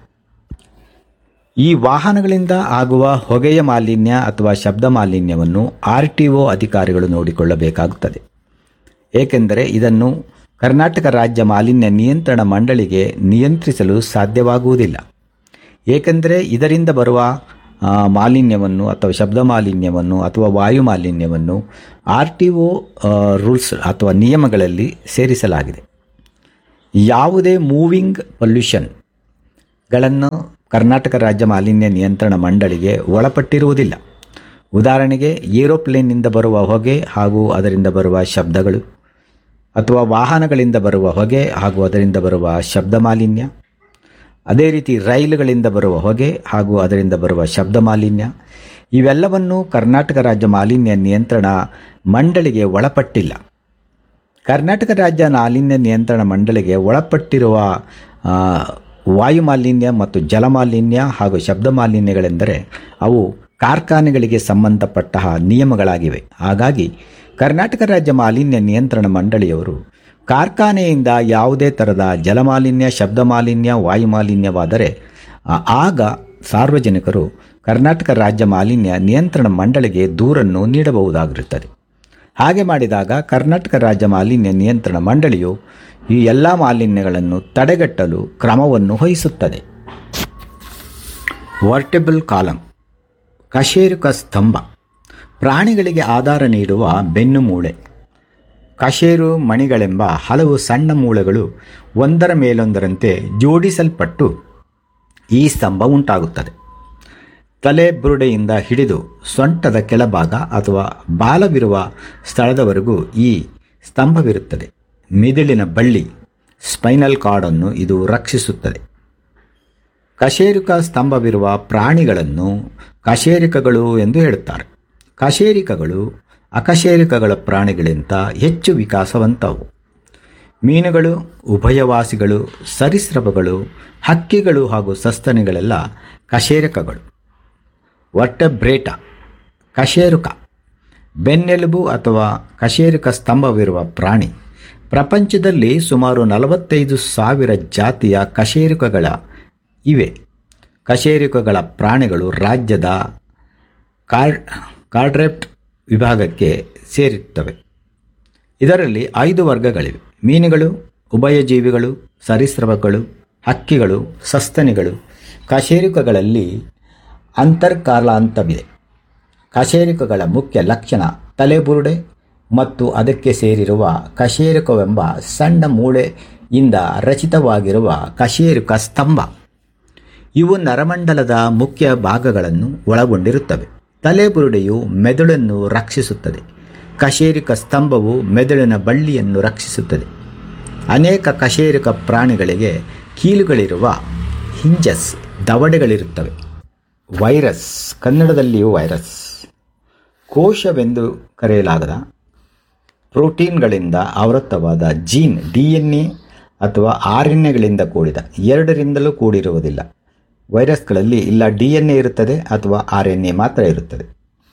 ಈ ವಾಹನಗಳಿಂದ ಆಗುವ ಹೊಗೆಯ ಮಾಲಿನ್ಯ ಅಥವಾ ಶಬ್ದ ಮಾಲಿನ್ಯವನ್ನು ಆರ್ ಟಿ ಒ ಅಧಿಕಾರಿಗಳು ನೋಡಿಕೊಳ್ಳಬೇಕಾಗುತ್ತದೆ ಏಕೆಂದರೆ ಇದನ್ನು ಕರ್ನಾಟಕ ರಾಜ್ಯ ಮಾಲಿನ್ಯ ನಿಯಂತ್ರಣ ಮಂಡಳಿಗೆ ನಿಯಂತ್ರಿಸಲು ಸಾಧ್ಯವಾಗುವುದಿಲ್ಲ ಏಕೆಂದರೆ ಇದರಿಂದ ಬರುವ ಆ, ಮಾಲಿನ್ಯವನ್ನು ಅಥವಾ ಶಬ್ದ ಮಾಲಿನ್ಯವನ್ನು ಅಥವಾ ವಾಯು ಮಾಲಿನ್ಯವನ್ನು ಆರ್ ಟಿ ಒ ರೂಲ್ಸ್ ಅಥವಾ ನಿಯಮಗಳಲ್ಲಿ ಸೇರಿಸಲಾಗಿದೆ ಯಾವುದೇ ಮೂವಿಂಗ್ ಪೊಲ್ಯೂಷನ್ಗಳನ್ನು ಕರ್ನಾಟಕ ರಾಜ್ಯ ಮಾಲಿನ್ಯ ನಿಯಂತ್ರಣ ಮಂಡಳಿಗೆ ಒಳಪಟ್ಟಿರುವುದಿಲ್ಲ ಉದಾಹರಣೆಗೆ ಏರೋಪ್ಲೇನ್ನಿಂದ ಬರುವ ಹೊಗೆ ಹಾಗೂ ಅದರಿಂದ ಬರುವ ಶಬ್ದಗಳು ಅಥವಾ ವಾಹನಗಳಿಂದ ಬರುವ ಹೊಗೆ ಹಾಗೂ ಅದರಿಂದ ಬರುವ ಶಬ್ದ ಮಾಲಿನ್ಯ ಅದೇ ರೀತಿ ರೈಲುಗಳಿಂದ ಬರುವ ಹೊಗೆ ಹಾಗೂ ಅದರಿಂದ ಬರುವ ಶಬ್ದ ಮಾಲಿನ್ಯ ಇವೆಲ್ಲವನ್ನು ಕರ್ನಾಟಕ ರಾಜ್ಯ ಮಾಲಿನ್ಯ ನಿಯಂತ್ರಣ ಮಂಡಳಿಗೆ ಒಳಪಟ್ಟಿಲ್ಲ ಕರ್ನಾಟಕ ರಾಜ್ಯ ಮಾಲಿನ್ಯ ನಿಯಂತ್ರಣ ಮಂಡಳಿಗೆ ಒಳಪಟ್ಟಿರುವ ಆ, ವಾಯು ಮಾಲಿನ್ಯ ಮತ್ತು ಜಲ ಮಾಲಿನ್ಯ ಹಾಗೂ ಶಬ್ದ ಮಾಲಿನ್ಯಗಳೆಂದರೆ ಅವು ಕಾರ್ಖಾನೆಗಳಿಗೆ ಸಂಬಂಧಪಟ್ಟ ನಿಯಮಗಳಾಗಿವೆ ಹಾಗಾಗಿ ಕರ್ನಾಟಕ ರಾಜ್ಯ ಮಾಲಿನ್ಯ ನಿಯಂತ್ರಣ ಮಂಡಳಿಯವರು ಕಾರ್ಖಾನೆಯಿಂದ ಯಾವುದೇ ಥರದ ಜಲಮಾಲಿನ್ಯ ಶಬ್ದ ಮಾಲಿನ್ಯ ವಾಯು ಮಾಲಿನ್ಯವಾದರೆ ಆ- ಆಗ ಸಾರ್ವಜನಿಕರು ಕರ್ನಾಟಕ ರಾಜ್ಯ ಮಾಲಿನ್ಯ ನಿಯಂತ್ರಣ ಮಂಡಳಿಗೆ ದೂರನ್ನು ನೀಡಬಹುದಾಗಿರುತ್ತದೆ ಹಾಗೆ ಮಾಡಿದಾಗ ಕರ್ನಾಟಕ ರಾಜ್ಯ ಮಾಲಿನ್ಯ ನಿಯಂತ್ರಣ ಮಂಡಳಿಯು ಈ ಎಲ್ಲ ಮಾಲಿನ್ಯಗಳನ್ನು ತಡೆಗಟ್ಟಲು ಕ್ರಮವನ್ನು ವಹಿಸುತ್ತದೆ ವರ್ಟೆಬಲ್ ಕಾಲಂ ಕಶೇರುಕ ಸ್ತಂಭ ಪ್ರಾಣಿಗಳಿಗೆ ಆಧಾರ ನೀಡುವ ಬೆನ್ನು ಮೂಳೆ ಕಶೇರು ಮಣಿಗಳೆಂಬ ಹಲವು ಸಣ್ಣ ಮೂಳೆಗಳು ಒಂದರ ಮೇಲೊಂದರಂತೆ ಜೋಡಿಸಲ್ಪಟ್ಟು ಈ ಸ್ತಂಭ ಉಂಟಾಗುತ್ತದೆ ತಲೆ ಬುರುಡೆಯಿಂದ ಹಿಡಿದು ಸೊಂಟದ ಕೆಳಭಾಗ ಅಥವಾ ಬಾಲವಿರುವ ಸ್ಥಳದವರೆಗೂ ಈ ಸ್ತಂಭವಿರುತ್ತದೆ ಮಿದುಳಿನ ಬಳ್ಳಿ ಸ್ಪೈನಲ್ ಕಾರ್ಡನ್ನು ಇದು ರಕ್ಷಿಸುತ್ತದೆ ಕಶೇರುಕ ಸ್ತಂಭವಿರುವ ಪ್ರಾಣಿಗಳನ್ನು ಕಶೇರುಕಗಳು ಎಂದು ಹೇಳುತ್ತಾರೆ ಕಶೇರಿಕಗಳು ಅಕಶೇರುಕಗಳ ಪ್ರಾಣಿಗಳಿಗಿಂತ ಹೆಚ್ಚು ವಿಕಾಸವಂತವು ಮೀನುಗಳು ಉಭಯವಾಸಿಗಳು ಸರೀಸೃಪಗಳು ಹಕ್ಕಿಗಳು ಹಾಗೂ ಸಸ್ತನಿಗಳೆಲ್ಲ ಕಶೇರುಕಗಳು ವರ್ಟಬ್ರೇಟ ಕಶೇರುಕ ಬೆನ್ನೆಲುಬು ಅಥವಾ ಕಶೇರುಕ ಸ್ತಂಭವಿರುವ ಪ್ರಾಣಿ ಪ್ರಪಂಚದಲ್ಲಿ ಸುಮಾರು ನಲವತ್ತೈದು ಸಾವಿರ ಜಾತಿಯ ಕಶೇರುಕಗಳ ಇವೆ ಕಶೇರುಕಗಳ ಪ್ರಾಣಿಗಳು ರಾಜ್ಯದ ಕಾರ್ ಕಾರ್ಡ್ರೆಪ್ಟ್ ವಿಭಾಗಕ್ಕೆ ಸೇರುತ್ತವೆ ಇದರಲ್ಲಿ ಐದು ವರ್ಗಗಳಿವೆ ಮೀನುಗಳು ಉಭಯಜೀವಿಗಳು ಸರೀಸೃಪಗಳು ಹಕ್ಕಿಗಳು ಸಸ್ತನಿಗಳು ಕಶೇರುಕಗಳಲ್ಲಿ ಅಂತರ್ಕಾಲಾಂತವಿದೆ ಕಶೇರುಕಗಳ ಮುಖ್ಯ ಲಕ್ಷಣ ತಲೆಬುರುಡೆ ಮತ್ತು ಅದಕ್ಕೆ ಸೇರಿರುವ ಕಶೇರುಕವೆಂಬ ಸಣ್ಣ ಮೂಳೆಯಿಂದ ರಚಿತವಾಗಿರುವ ಕಶೇರುಕ ಸ್ತಂಭ ಇವು ನರಮಂಡಲದ ಮುಖ್ಯ ಭಾಗಗಳನ್ನು ಒಳಗೊಂಡಿರುತ್ತವೆ ತಲೆಬುರುಡೆಯು ಮೆದುಳನ್ನು ರಕ್ಷಿಸುತ್ತದೆ ಕಶೇರಿಕ ಸ್ತಂಭವು ಮೆದುಳಿನ ಬಳ್ಳಿಯನ್ನು ರಕ್ಷಿಸುತ್ತದೆ ಅನೇಕ ಕಶೇರಿಕ ಪ್ರಾಣಿಗಳಿಗೆ ಕೀಲುಗಳಿರುವ ಹಿಂಜಸ್ ದವಡೆಗಳಿರುತ್ತವೆ ವೈರಸ್ ಕನ್ನಡದಲ್ಲಿಯೂ ವೈರಸ್ ಕೋಶವೆಂದು ಕರೆಯಲಾಗದ ಪ್ರೋಟೀನ್ಗಳಿಂದ ಆವೃತ್ತವಾದ ಜೀನ್ ಡಿ ಎನ್ ಎ ಅಥವಾ ಆರ್ ಎನ್ ಎಗಳಿಂದ ಕೂಡಿದ ಎರಡರಿಂದಲೂ ಕೂಡಿರುವುದಿಲ್ಲ ವೈರಸ್ಗಳಲ್ಲಿ ಇಲ್ಲ ಡಿ ಎನ್ ಎ ಇರುತ್ತದೆ ಅಥವಾ ಆರ್ ಎನ್ ಎ ಮಾತ್ರ ಇರುತ್ತದೆ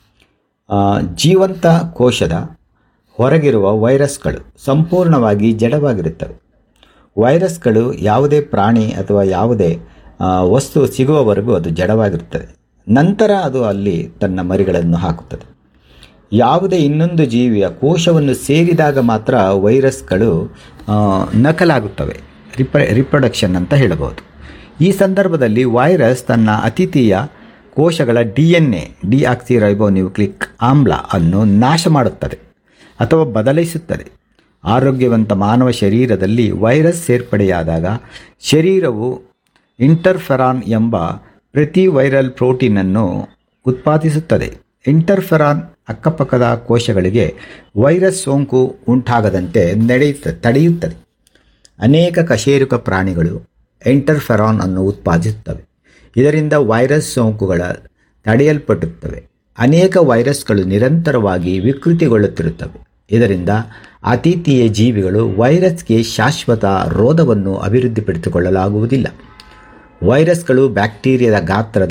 ಆ, ಜೀವಂತ ಕೋಶದ ಹೊರಗಿರುವ ವೈರಸ್ಗಳು ಸಂಪೂರ್ಣವಾಗಿ ಜಡವಾಗಿರುತ್ತವೆ ವೈರಸ್ಗಳು ಯಾವುದೇ ಪ್ರಾಣಿ ಅಥವಾ ಯಾವುದೇ ಆ, ವಸ್ತು ಸಿಗುವವರೆಗೂ ಅದು ಜಡವಾಗಿರುತ್ತದೆ ನಂತರ ಅದು ಅಲ್ಲಿ ತನ್ನ ಮರಿಗಳನ್ನು ಹಾಕುತ್ತದೆ ಯಾವುದೇ ಇನ್ನೊಂದು ಜೀವಿಯ ಕೋಶವನ್ನು ಸೇರಿದಾಗ ಮಾತ್ರ ವೈರಸ್ಗಳು ಆ, ನಕಲಾಗುತ್ತವೆ ರಿಪ ರಿಪ್ರೊಡಕ್ಷನ್ ಅಂತ ಹೇಳಬಹುದು ಈ ಸಂದರ್ಭದಲ್ಲಿ ವೈರಸ್ ತನ್ನ ಅತಿಥಿಯ ಕೋಶಗಳ ಡಿ ಎನ್ ಎ ಡಿಆಕ್ಸಿರೈಬೋನ್ಯೂಕ್ಲಿಕ್ ಆಮ್ಲ ಅನ್ನು ನಾಶ ಮಾಡುತ್ತದೆ ಅಥವಾ ಬದಲಿಸುತ್ತದೆ ಆರೋಗ್ಯವಂತ ಮಾನವ ಶರೀರದಲ್ಲಿ ವೈರಸ್ ಸೇರ್ಪಡೆಯಾದಾಗ ಶರೀರವು ಇಂಟರ್ಫೆರಾನ್ ಎಂಬ ಪ್ರತಿ ವೈರಲ್ ಪ್ರೋಟೀನನ್ನು ಉತ್ಪಾದಿಸುತ್ತದೆ ಇಂಟರ್ಫೆರಾನ್ ಅಕ್ಕಪಕ್ಕದ ಕೋಶಗಳಿಗೆ ವೈರಸ್ ಸೋಂಕು ಉಂಟಾಗದಂತೆ ನಡೆಯುತ್ತ ತಡೆಯುತ್ತದೆ ಅನೇಕ ಕಶೇರುಕ ಪ್ರಾಣಿಗಳು ಎಂಟರ್ಫೆರಾನ್ ಅನ್ನು ಉತ್ಪಾದಿಸುತ್ತವೆ ಇದರಿಂದ ವೈರಸ್ ಸೋಂಕುಗಳ ತಡೆಯಲ್ಪಡುತ್ತವೆ ಅನೇಕ ವೈರಸ್ಗಳು ನಿರಂತರವಾಗಿ ವಿಕೃತಿಗೊಳ್ಳುತ್ತಿರುತ್ತವೆ ಇದರಿಂದ ಅತಿಥಿಯ ಜೀವಿಗಳು ವೈರಸ್ಗೆ ಶಾಶ್ವತ ರೋಧವನ್ನು ಅಭಿವೃದ್ಧಿಪಡಿಸಿಕೊಳ್ಳಲಾಗುವುದಿಲ್ಲ ವೈರಸ್ಗಳು ಬ್ಯಾಕ್ಟೀರಿಯಾದ ಗಾತ್ರದ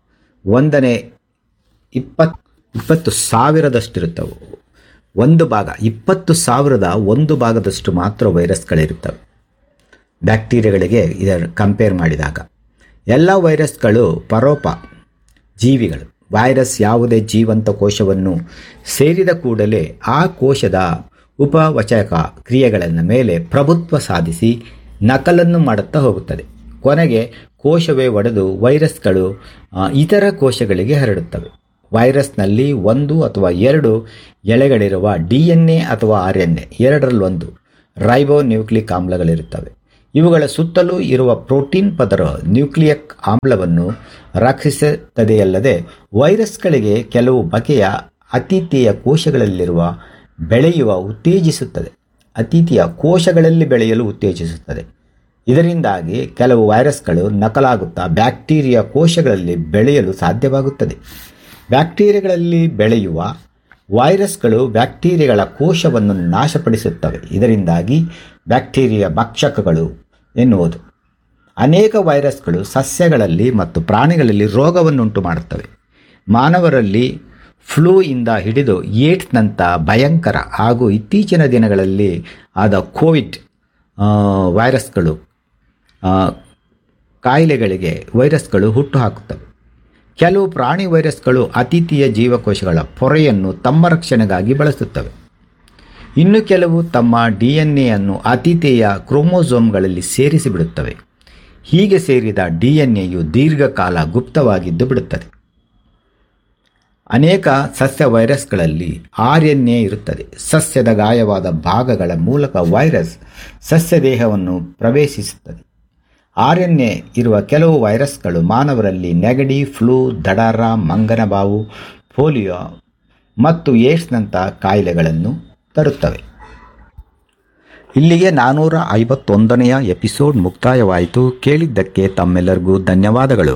ಒಂದನೇ ಇಪ್ಪತ್ ಇಪ್ಪತ್ತು ಸಾವಿರದಷ್ಟಿರುತ್ತವೆ ಒಂದು ಭಾಗ ಇಪ್ಪತ್ತು ಸಾವಿರದ ಒಂದು ಭಾಗದಷ್ಟು ಮಾತ್ರ ವೈರಸ್ಗಳಿರುತ್ತವೆ ಬ್ಯಾಕ್ಟೀರಿಯಾಗಳಿಗೆ ಇದರ ಕಂಪೇರ್ ಮಾಡಿದಾಗ ಎಲ್ಲ ವೈರಸ್ಗಳು ಪರೋಪ ಜೀವಿಗಳು ವೈರಸ್ ಯಾವುದೇ ಜೀವಂತ ಕೋಶವನ್ನು ಸೇರಿದ ಕೂಡಲೇ ಆ ಕೋಶದ ಉಪವಚಕ ಕ್ರಿಯೆಗಳ ಮೇಲೆ ಪ್ರಭುತ್ವ ಸಾಧಿಸಿ ನಕಲನ್ನು ಮಾಡುತ್ತಾ ಹೋಗುತ್ತದೆ ಕೊನೆಗೆ ಕೋಶವೇ ಒಡೆದು ವೈರಸ್ಗಳು ಆ, ಇತರ ಕೋಶಗಳಿಗೆ ಹರಡುತ್ತವೆ ವೈರಸ್ನಲ್ಲಿ ಒಂದು ಅಥವಾ ಎರಡು ಎಳೆಗಳಿರುವ ಡಿ ಎನ್ ಎ ಅಥವಾ ಆರ್ ಎನ್ ಎ ಎರಡರಲ್ಲೊಂದು ರೈಬೋ ನ್ಯೂಕ್ಲಿಕ್ ಆಮ್ಲಗಳಿರುತ್ತವೆ ಇವುಗಳ ಸುತ್ತಲೂ ಇರುವ ಪ್ರೋಟೀನ್ ಪದರ ನ್ಯೂಕ್ಲಿಯಕ್ ಆಮ್ಲವನ್ನು ರಕ್ಷಿಸುತ್ತದೆಯಲ್ಲದೆ ವೈರಸ್ಗಳಿಗೆ ಕೆಲವು ಬಗೆಯ ಅತಿಥಿಯ ಕೋಶಗಳಲ್ಲಿರುವ ಬೆಳೆಯುವ ಉತ್ತೇಜಿಸುತ್ತದೆ ಅತಿಥಿಯ ಕೋಶಗಳಲ್ಲಿ ಬೆಳೆಯಲು ಉತ್ತೇಜಿಸುತ್ತದೆ ಇದರಿಂದಾಗಿ ಕೆಲವು ವೈರಸ್ಗಳು ನಕಲಾಗುತ್ತಾ ಬ್ಯಾಕ್ಟೀರಿಯಾ ಕೋಶಗಳಲ್ಲಿ ಬೆಳೆಯಲು ಸಾಧ್ಯವಾಗುತ್ತದೆ ಬ್ಯಾಕ್ಟೀರಿಯಾಗಳಲ್ಲಿ ಬೆಳೆಯುವ ವೈರಸ್ಗಳು ಬ್ಯಾಕ್ಟೀರಿಯಾಗಳ ಕೋಶವನ್ನು ನಾಶಪಡಿಸುತ್ತವೆ ಇದರಿಂದಾಗಿ ಬ್ಯಾಕ್ಟೀರಿಯಾ ಭಕ್ಷಕಗಳು ಎನ್ನುವುದು ಅನೇಕ ವೈರಸ್ಗಳು ಸಸ್ಯಗಳಲ್ಲಿ ಮತ್ತು ಪ್ರಾಣಿಗಳಲ್ಲಿ ರೋಗವನ್ನುಂಟು ಮಾಡುತ್ತವೆ ಮಾನವರಲ್ಲಿ ಫ್ಲೂ ಇಂದ ಹಿಡಿದು ಏಡ್ಸ್ನಂಥ ಭಯಂಕರ ಹಾಗೂ ಇತ್ತೀಚಿನ ದಿನಗಳಲ್ಲಿ ಆದ ಕೋವಿಡ್ ಆ, ವೈರಸ್ಗಳು ಆ, ಕಾಯಿಲೆಗಳಿಗೆ ವೈರಸ್ಗಳು ಹುಟ್ಟುಹಾಕುತ್ತವೆ ಕೆಲವು ಪ್ರಾಣಿ ವೈರಸ್ಗಳು ಅತಿಥಿಯ ಜೀವಕೋಶಗಳ ಪೊರೆಯನ್ನು ತಮ್ಮ ರಕ್ಷಣೆಗಾಗಿ ಬಳಸುತ್ತವೆ ಇನ್ನು ಕೆಲವು ತಮ್ಮ ಡಿ ಎನ್ ಎಯನ್ನು ಅತಿಥಿಯ ಕ್ರೋಮೋಸೋಮ್ಗಳಲ್ಲಿ ಸೇರಿಸಿಬಿಡುತ್ತವೆ ಹೀಗೆ ಸೇರಿದ ಡಿ ಎನ್ ಎಯು ದೀರ್ಘಕಾಲ ಗುಪ್ತವಾಗಿದ್ದು ಬಿಡುತ್ತದೆ ಅನೇಕ ಸಸ್ಯ ವೈರಸ್ಗಳಲ್ಲಿ ಆರ್ ಎನ್ ಎ ಇರುತ್ತದೆ ಸಸ್ಯದ ಗಾಯವಾದ ಭಾಗಗಳ ಮೂಲಕ ವೈರಸ್ ಸಸ್ಯ ದೇಹವನ್ನು ಪ್ರವೇಶಿಸುತ್ತದೆ ಆರ್ ಎನ್ ಎ ಇರುವ ಕೆಲವು ವೈರಸ್ಗಳು ಮಾನವರಲ್ಲಿ ನೆಗಡಿ ಫ್ಲೂ ದಡಾರ ಮಂಗನಬಾವು ಪೋಲಿಯೋ ಮತ್ತು ಏಡ್ಸ್ನಂಥ ಕಾಯಿಲೆಗಳನ್ನು ತರುತ್ತವೆ ಇಲ್ಲಿಗೆ ನಾನ್ನೂರ ಐವತ್ತೊಂದನೆಯ ಎಪಿಸೋಡ್ ಮುಕ್ತಾಯವಾಯಿತು ಕೇಳಿದ್ದಕ್ಕೆ ತಮ್ಮೆಲ್ಲರಿಗೂ ಧನ್ಯವಾದಗಳು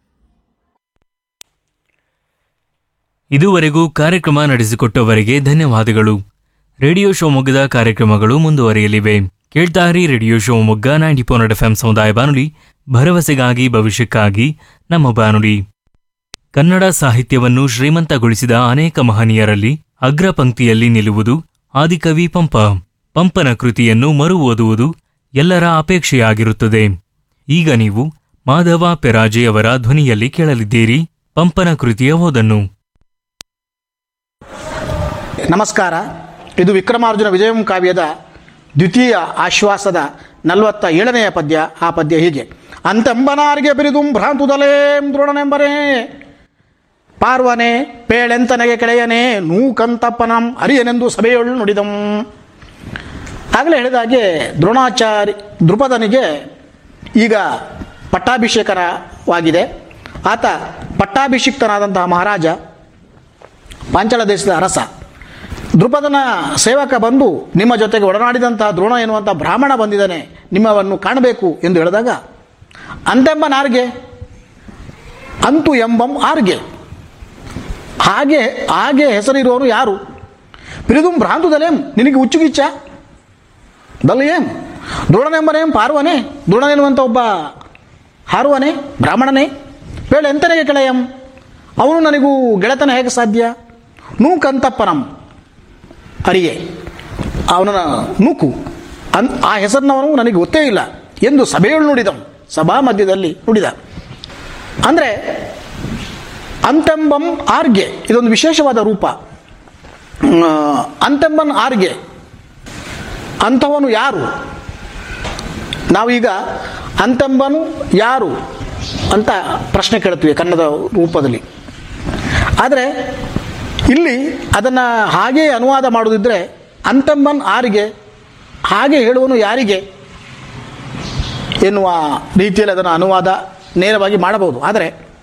ಇದುವರೆಗೂ ಕಾರ್ಯಕ್ರಮ ನಡೆಸಿಕೊಟ್ಟವರಿಗೆ ಧನ್ಯವಾದಗಳು ರೇಡಿಯೋ ಶಿವಮೊಗ್ಗದ ಕಾರ್ಯಕ್ರಮಗಳು ಮುಂದುವರಿಯಲಿವೆ ಕೇಳ್ತಾರಿ radio Shivamogga ninety point eight F ಸಮುದಾಯ ಬಾನುಲಿ ಭರವಸೆಗಾಗಿ ಭವಿಷ್ಯಕ್ಕಾಗಿ ನಮ್ಮ ಬಾನುಲಿ ಕನ್ನಡ ಸಾಹಿತ್ಯವನ್ನು ಶ್ರೀಮಂತಗೊಳಿಸಿದ ಅನೇಕ ಮಹನೀಯರಲ್ಲಿ ಅಗ್ರ ಪಂಕ್ತಿಯಲ್ಲಿ ನಿಲ್ಲುವುದು ಆದಿಕವಿ ಪಂಪ ಪಂಪನ ಕೃತಿಯನ್ನು ಮರು ಓದುವುದು ಎಲ್ಲರ ಅಪೇಕ್ಷೆಯಾಗಿರುತ್ತದೆ ಈಗ ನೀವು ಮಾಧವ ಪೆರಾಜೆಯವರ ಧ್ವನಿಯಲ್ಲಿ ಕೇಳಲಿದ್ದೀರಿ ಪಂಪನ ಕೃತಿಯ ಓದನ್ನು ನಮಸ್ಕಾರ ಇದು ವಿಕ್ರಮಾರ್ಜುನ ವಿಜಯಂ ಕಾವ್ಯದ ದ್ವಿತೀಯ ಆಶ್ವಾಸದ ನಲವತ್ತ ಏಳನೆಯ ಪದ್ಯ ಆ ಪದ್ಯ ಹೀಗೆ ಅಂತಂಬನಾರಿಗೆ ಬಿರಿದುಂ ಭ್ರಾಂತುದಲೇಂ ದ್ರೋಣನೆಂಬರೇ ಪಾರ್ವನೆ ಪೇಳೆಂತನೆಗೆ ಕೆಳೆಯನೆ ನೂಕಂತಪ್ಪನಂ ಅರಿಯನೆಂದು ಸಭೆಯೊಳು ನುಡಿದಂ ಆಗಲೇ ಹೇಳಿದಾಗೆ ದ್ರೋಣಾಚಾರ್ಯ ದೃಪದನಿಗೆ ಈಗ ಪಟ್ಟಾಭಿಷೇಕವಾಗಿದೆ ಆತ ಪಟ್ಟಾಭಿಷಿಕ್ತನಾದಂತಹ ಮಹಾರಾಜ ಪಾಂಚಾಲ ದೇಶದ ಅರಸ ದೃಪದನ ಸೇವಕ ಬಂದು ನಿಮ್ಮ ಜೊತೆಗೆ ಒಡನಾಡಿದಂತಹ ದ್ರೋಣ ಎನ್ನುವಂಥ ಬ್ರಾಹ್ಮಣ ಬಂದಿದ್ದಾನೆ ನಿಮ್ಮವನ್ನು ಕಾಣಬೇಕು ಎಂದು ಹೇಳಿದಾಗ ಅಂತೆಂಬ ನಾರ್ಗೆ ಅಂತು ಎಂಬಂ ಆರ್ಗೆ ಹಾಗೆ ಹಾಗೆ ಹೆಸರಿರುವವರು ಯಾರು ಪಿರಿದುಂ ಭ್ರಾಂತುದಲೇಂ ನಿನಗೆ ಹುಚ್ಚುಗಿಚ್ಚ ದಲ್ಲ ಏಂ ದ್ರೋಣನೆಂಬನೇಂ ಪಾರ್ವನೇ ದ್ರೋಣನೆನ್ನುವಂಥ ಒಬ್ಬ ಹಾರುವನೇ ಬ್ರಾಹ್ಮಣನೇ ಬೇಳೆ ಎಂತನೆಗೆ ಕೆಳೆಯಂ ಅವನು ನನಗೂ ಗೆಳೆತನ ಹೇಗೆ ಸಾಧ್ಯ ನೂಕಂತಪ್ಪನಂ ಅರಿಯೇ ಅವನ ನೂಕು ಅನ್ ಆ ಹೆಸರಿನವನು ನನಗೆ ಗೊತ್ತೇ ಇಲ್ಲ ಎಂದು ಸಭೆಯಲ್ಲಿ ನುಡಿದನು ಸಭಾ ಮಧ್ಯದಲ್ಲಿ ನುಡಿದ ಅಂದರೆ ಅಂತೆಂಬಂ ಆರ್ಗೆ ಇದೊಂದು ವಿಶೇಷವಾದ ರೂಪ ಆ, ಅಂತೆಂಬನ್ ಆರ್ಗೆ ಅಂಥವನು ಯಾರು ನಾವೀಗ ಅಂತೆಂಬನು ಯಾರು ಅಂತ ಪ್ರಶ್ನೆ ಕೇಳ್ತೀವಿ ಕನ್ನಡ ರೂಪದಲ್ಲಿ ಆದರೆ ಇಲ್ಲಿ ಅದನ್ನು ಹಾಗೆ ಅನುವಾದ ಮಾಡೋದಿದ್ರೆ ಅಂತೆಂಬನ್ ಆರಿಗೆ ಹಾಗೆ ಹೇಳುವನು ಯಾರಿಗೆ ಎನ್ನುವ ರೀತಿಯಲ್ಲಿ ಅದನ್ನು ಅನುವಾದ ನೇರವಾಗಿ ಮಾಡಬಹುದು ಆದರೆ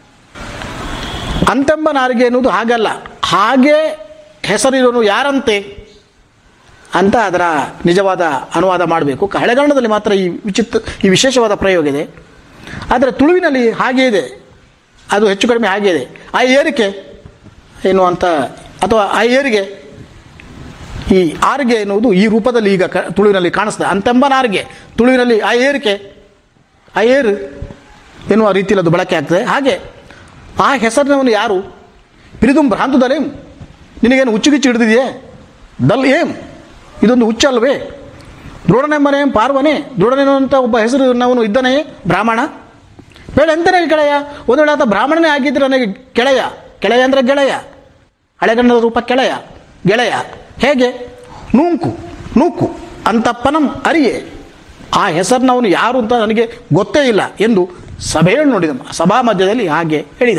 ಅಂತೆಂಬ ನಾರಿಗೆ ಎನ್ನುವುದು ಹಾಗಲ್ಲ ಹಾಗೆ ಹೆಸರಿರೋನು ಯಾರಂತೆ ಅಂತ ಅದರ ನಿಜವಾದ ಅನುವಾದ ಮಾಡಬೇಕು ಹಳೆಗನ್ನಡದಲ್ಲಿ ಮಾತ್ರ ಈ ವಿಚಿತ್ರ ಈ ವಿಶೇಷವಾದ ಪ್ರಯೋಗ ಇದೆ ಆದರೆ ತುಳುವಿನಲ್ಲಿ ಹಾಗೆ ಇದೆ ಅದು ಹೆಚ್ಚು ಕಡಿಮೆ ಹಾಗೆ ಇದೆ ಆ ಏರಿಕೆ ಎನ್ನುವಂಥ ಅಥವಾ ಆ ಏರಿಗೆ ಈ ಆರ್ಗೆ ಎನ್ನುವುದು ಈ ರೂಪದಲ್ಲಿ ಈಗ ಕ ತುಳುವಿನಲ್ಲಿ ಕಾಣಿಸ್ತದೆ ಅಂತೆಂಬನಾರ್ಗೆ ತುಳುವಿನಲ್ಲಿ ಆ ಏರಿಕೆ ಆ ಏರು ಎನ್ನುವ ರೀತಿಯಲ್ಲಿ ಅದು ಬಳಕೆ ಆಗ್ತದೆ ಹಾಗೆ ಆ ಹೆಸರಿನವನು ಯಾರು ಪಿರಿದುಂ ಭ್ರಾಂತುದಲೇಂ ನಿನಗೇನು ಹುಚ್ಚುಗಿಚ್ಚು ಹಿಡಿದಿದೆಯೇ ದಲ್ ಏಂ ಇದೊಂದು ಹುಚ್ಚಲ್ವೇ ದ್ರೋಣನೆಂಬನೇಂ ಪಾರ್ವನೇ ದ್ರೋಣನೆನ್ನುವಂಥ ಒಬ್ಬ ಹೆಸರಿನವನು ಇದ್ದಾನೆ ಬ್ರಾಹ್ಮಣ ಬೇಡ ಎಂತನೇ ಕೆಳೆಯ ಒಂದು ವೇಳೆ ಆತ ಬ್ರಾಹ್ಮಣನೇ ಆಗಿದ್ದರೆ ನನಗೆ ಕೆಳೆಯ ಕೆಳೆಯ ಅಂದರೆ ಗೆಳೆಯ ಹಳೆಗನ್ನಡದ ರೂಪ ಕೆಳೆಯ ಗೆಳೆಯ ಹೇಗೆ ನೂಂಕು ನೂಕು ಅಂತಪ್ಪನಂ ಅರಿಯೇ ಆ ಹೆಸರಿನವನು ಯಾರು ಅಂತ ನನಗೆ ಗೊತ್ತೇ ಇಲ್ಲ ಎಂದು ಸಭೆಯಲ್ಲಿ ನೋಡಿದ ಸಭಾ ಮಧ್ಯದಲ್ಲಿ ಹಾಗೆ ಹೇಳಿದ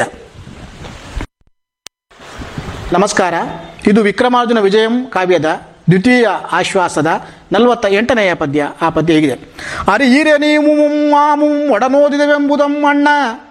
ನಮಸ್ಕಾರ ಇದು ವಿಕ್ರಮಾರ್ಜುನ ವಿಜಯಂ ಕಾವ್ಯದ ದ್ವಿತೀಯ ಆಶ್ವಾಸದ ನಲವತ್ತ ಎಂಟನೆಯ ಪದ್ಯ ಆ ಪದ್ಯ ಹೀಗಿದೆ ಅರಿ ಈರೆ ನೀವು ಮಾಮುಂ ಒಡನೋದಿದವೆಂಬುದಂ ಅಣ್ಣ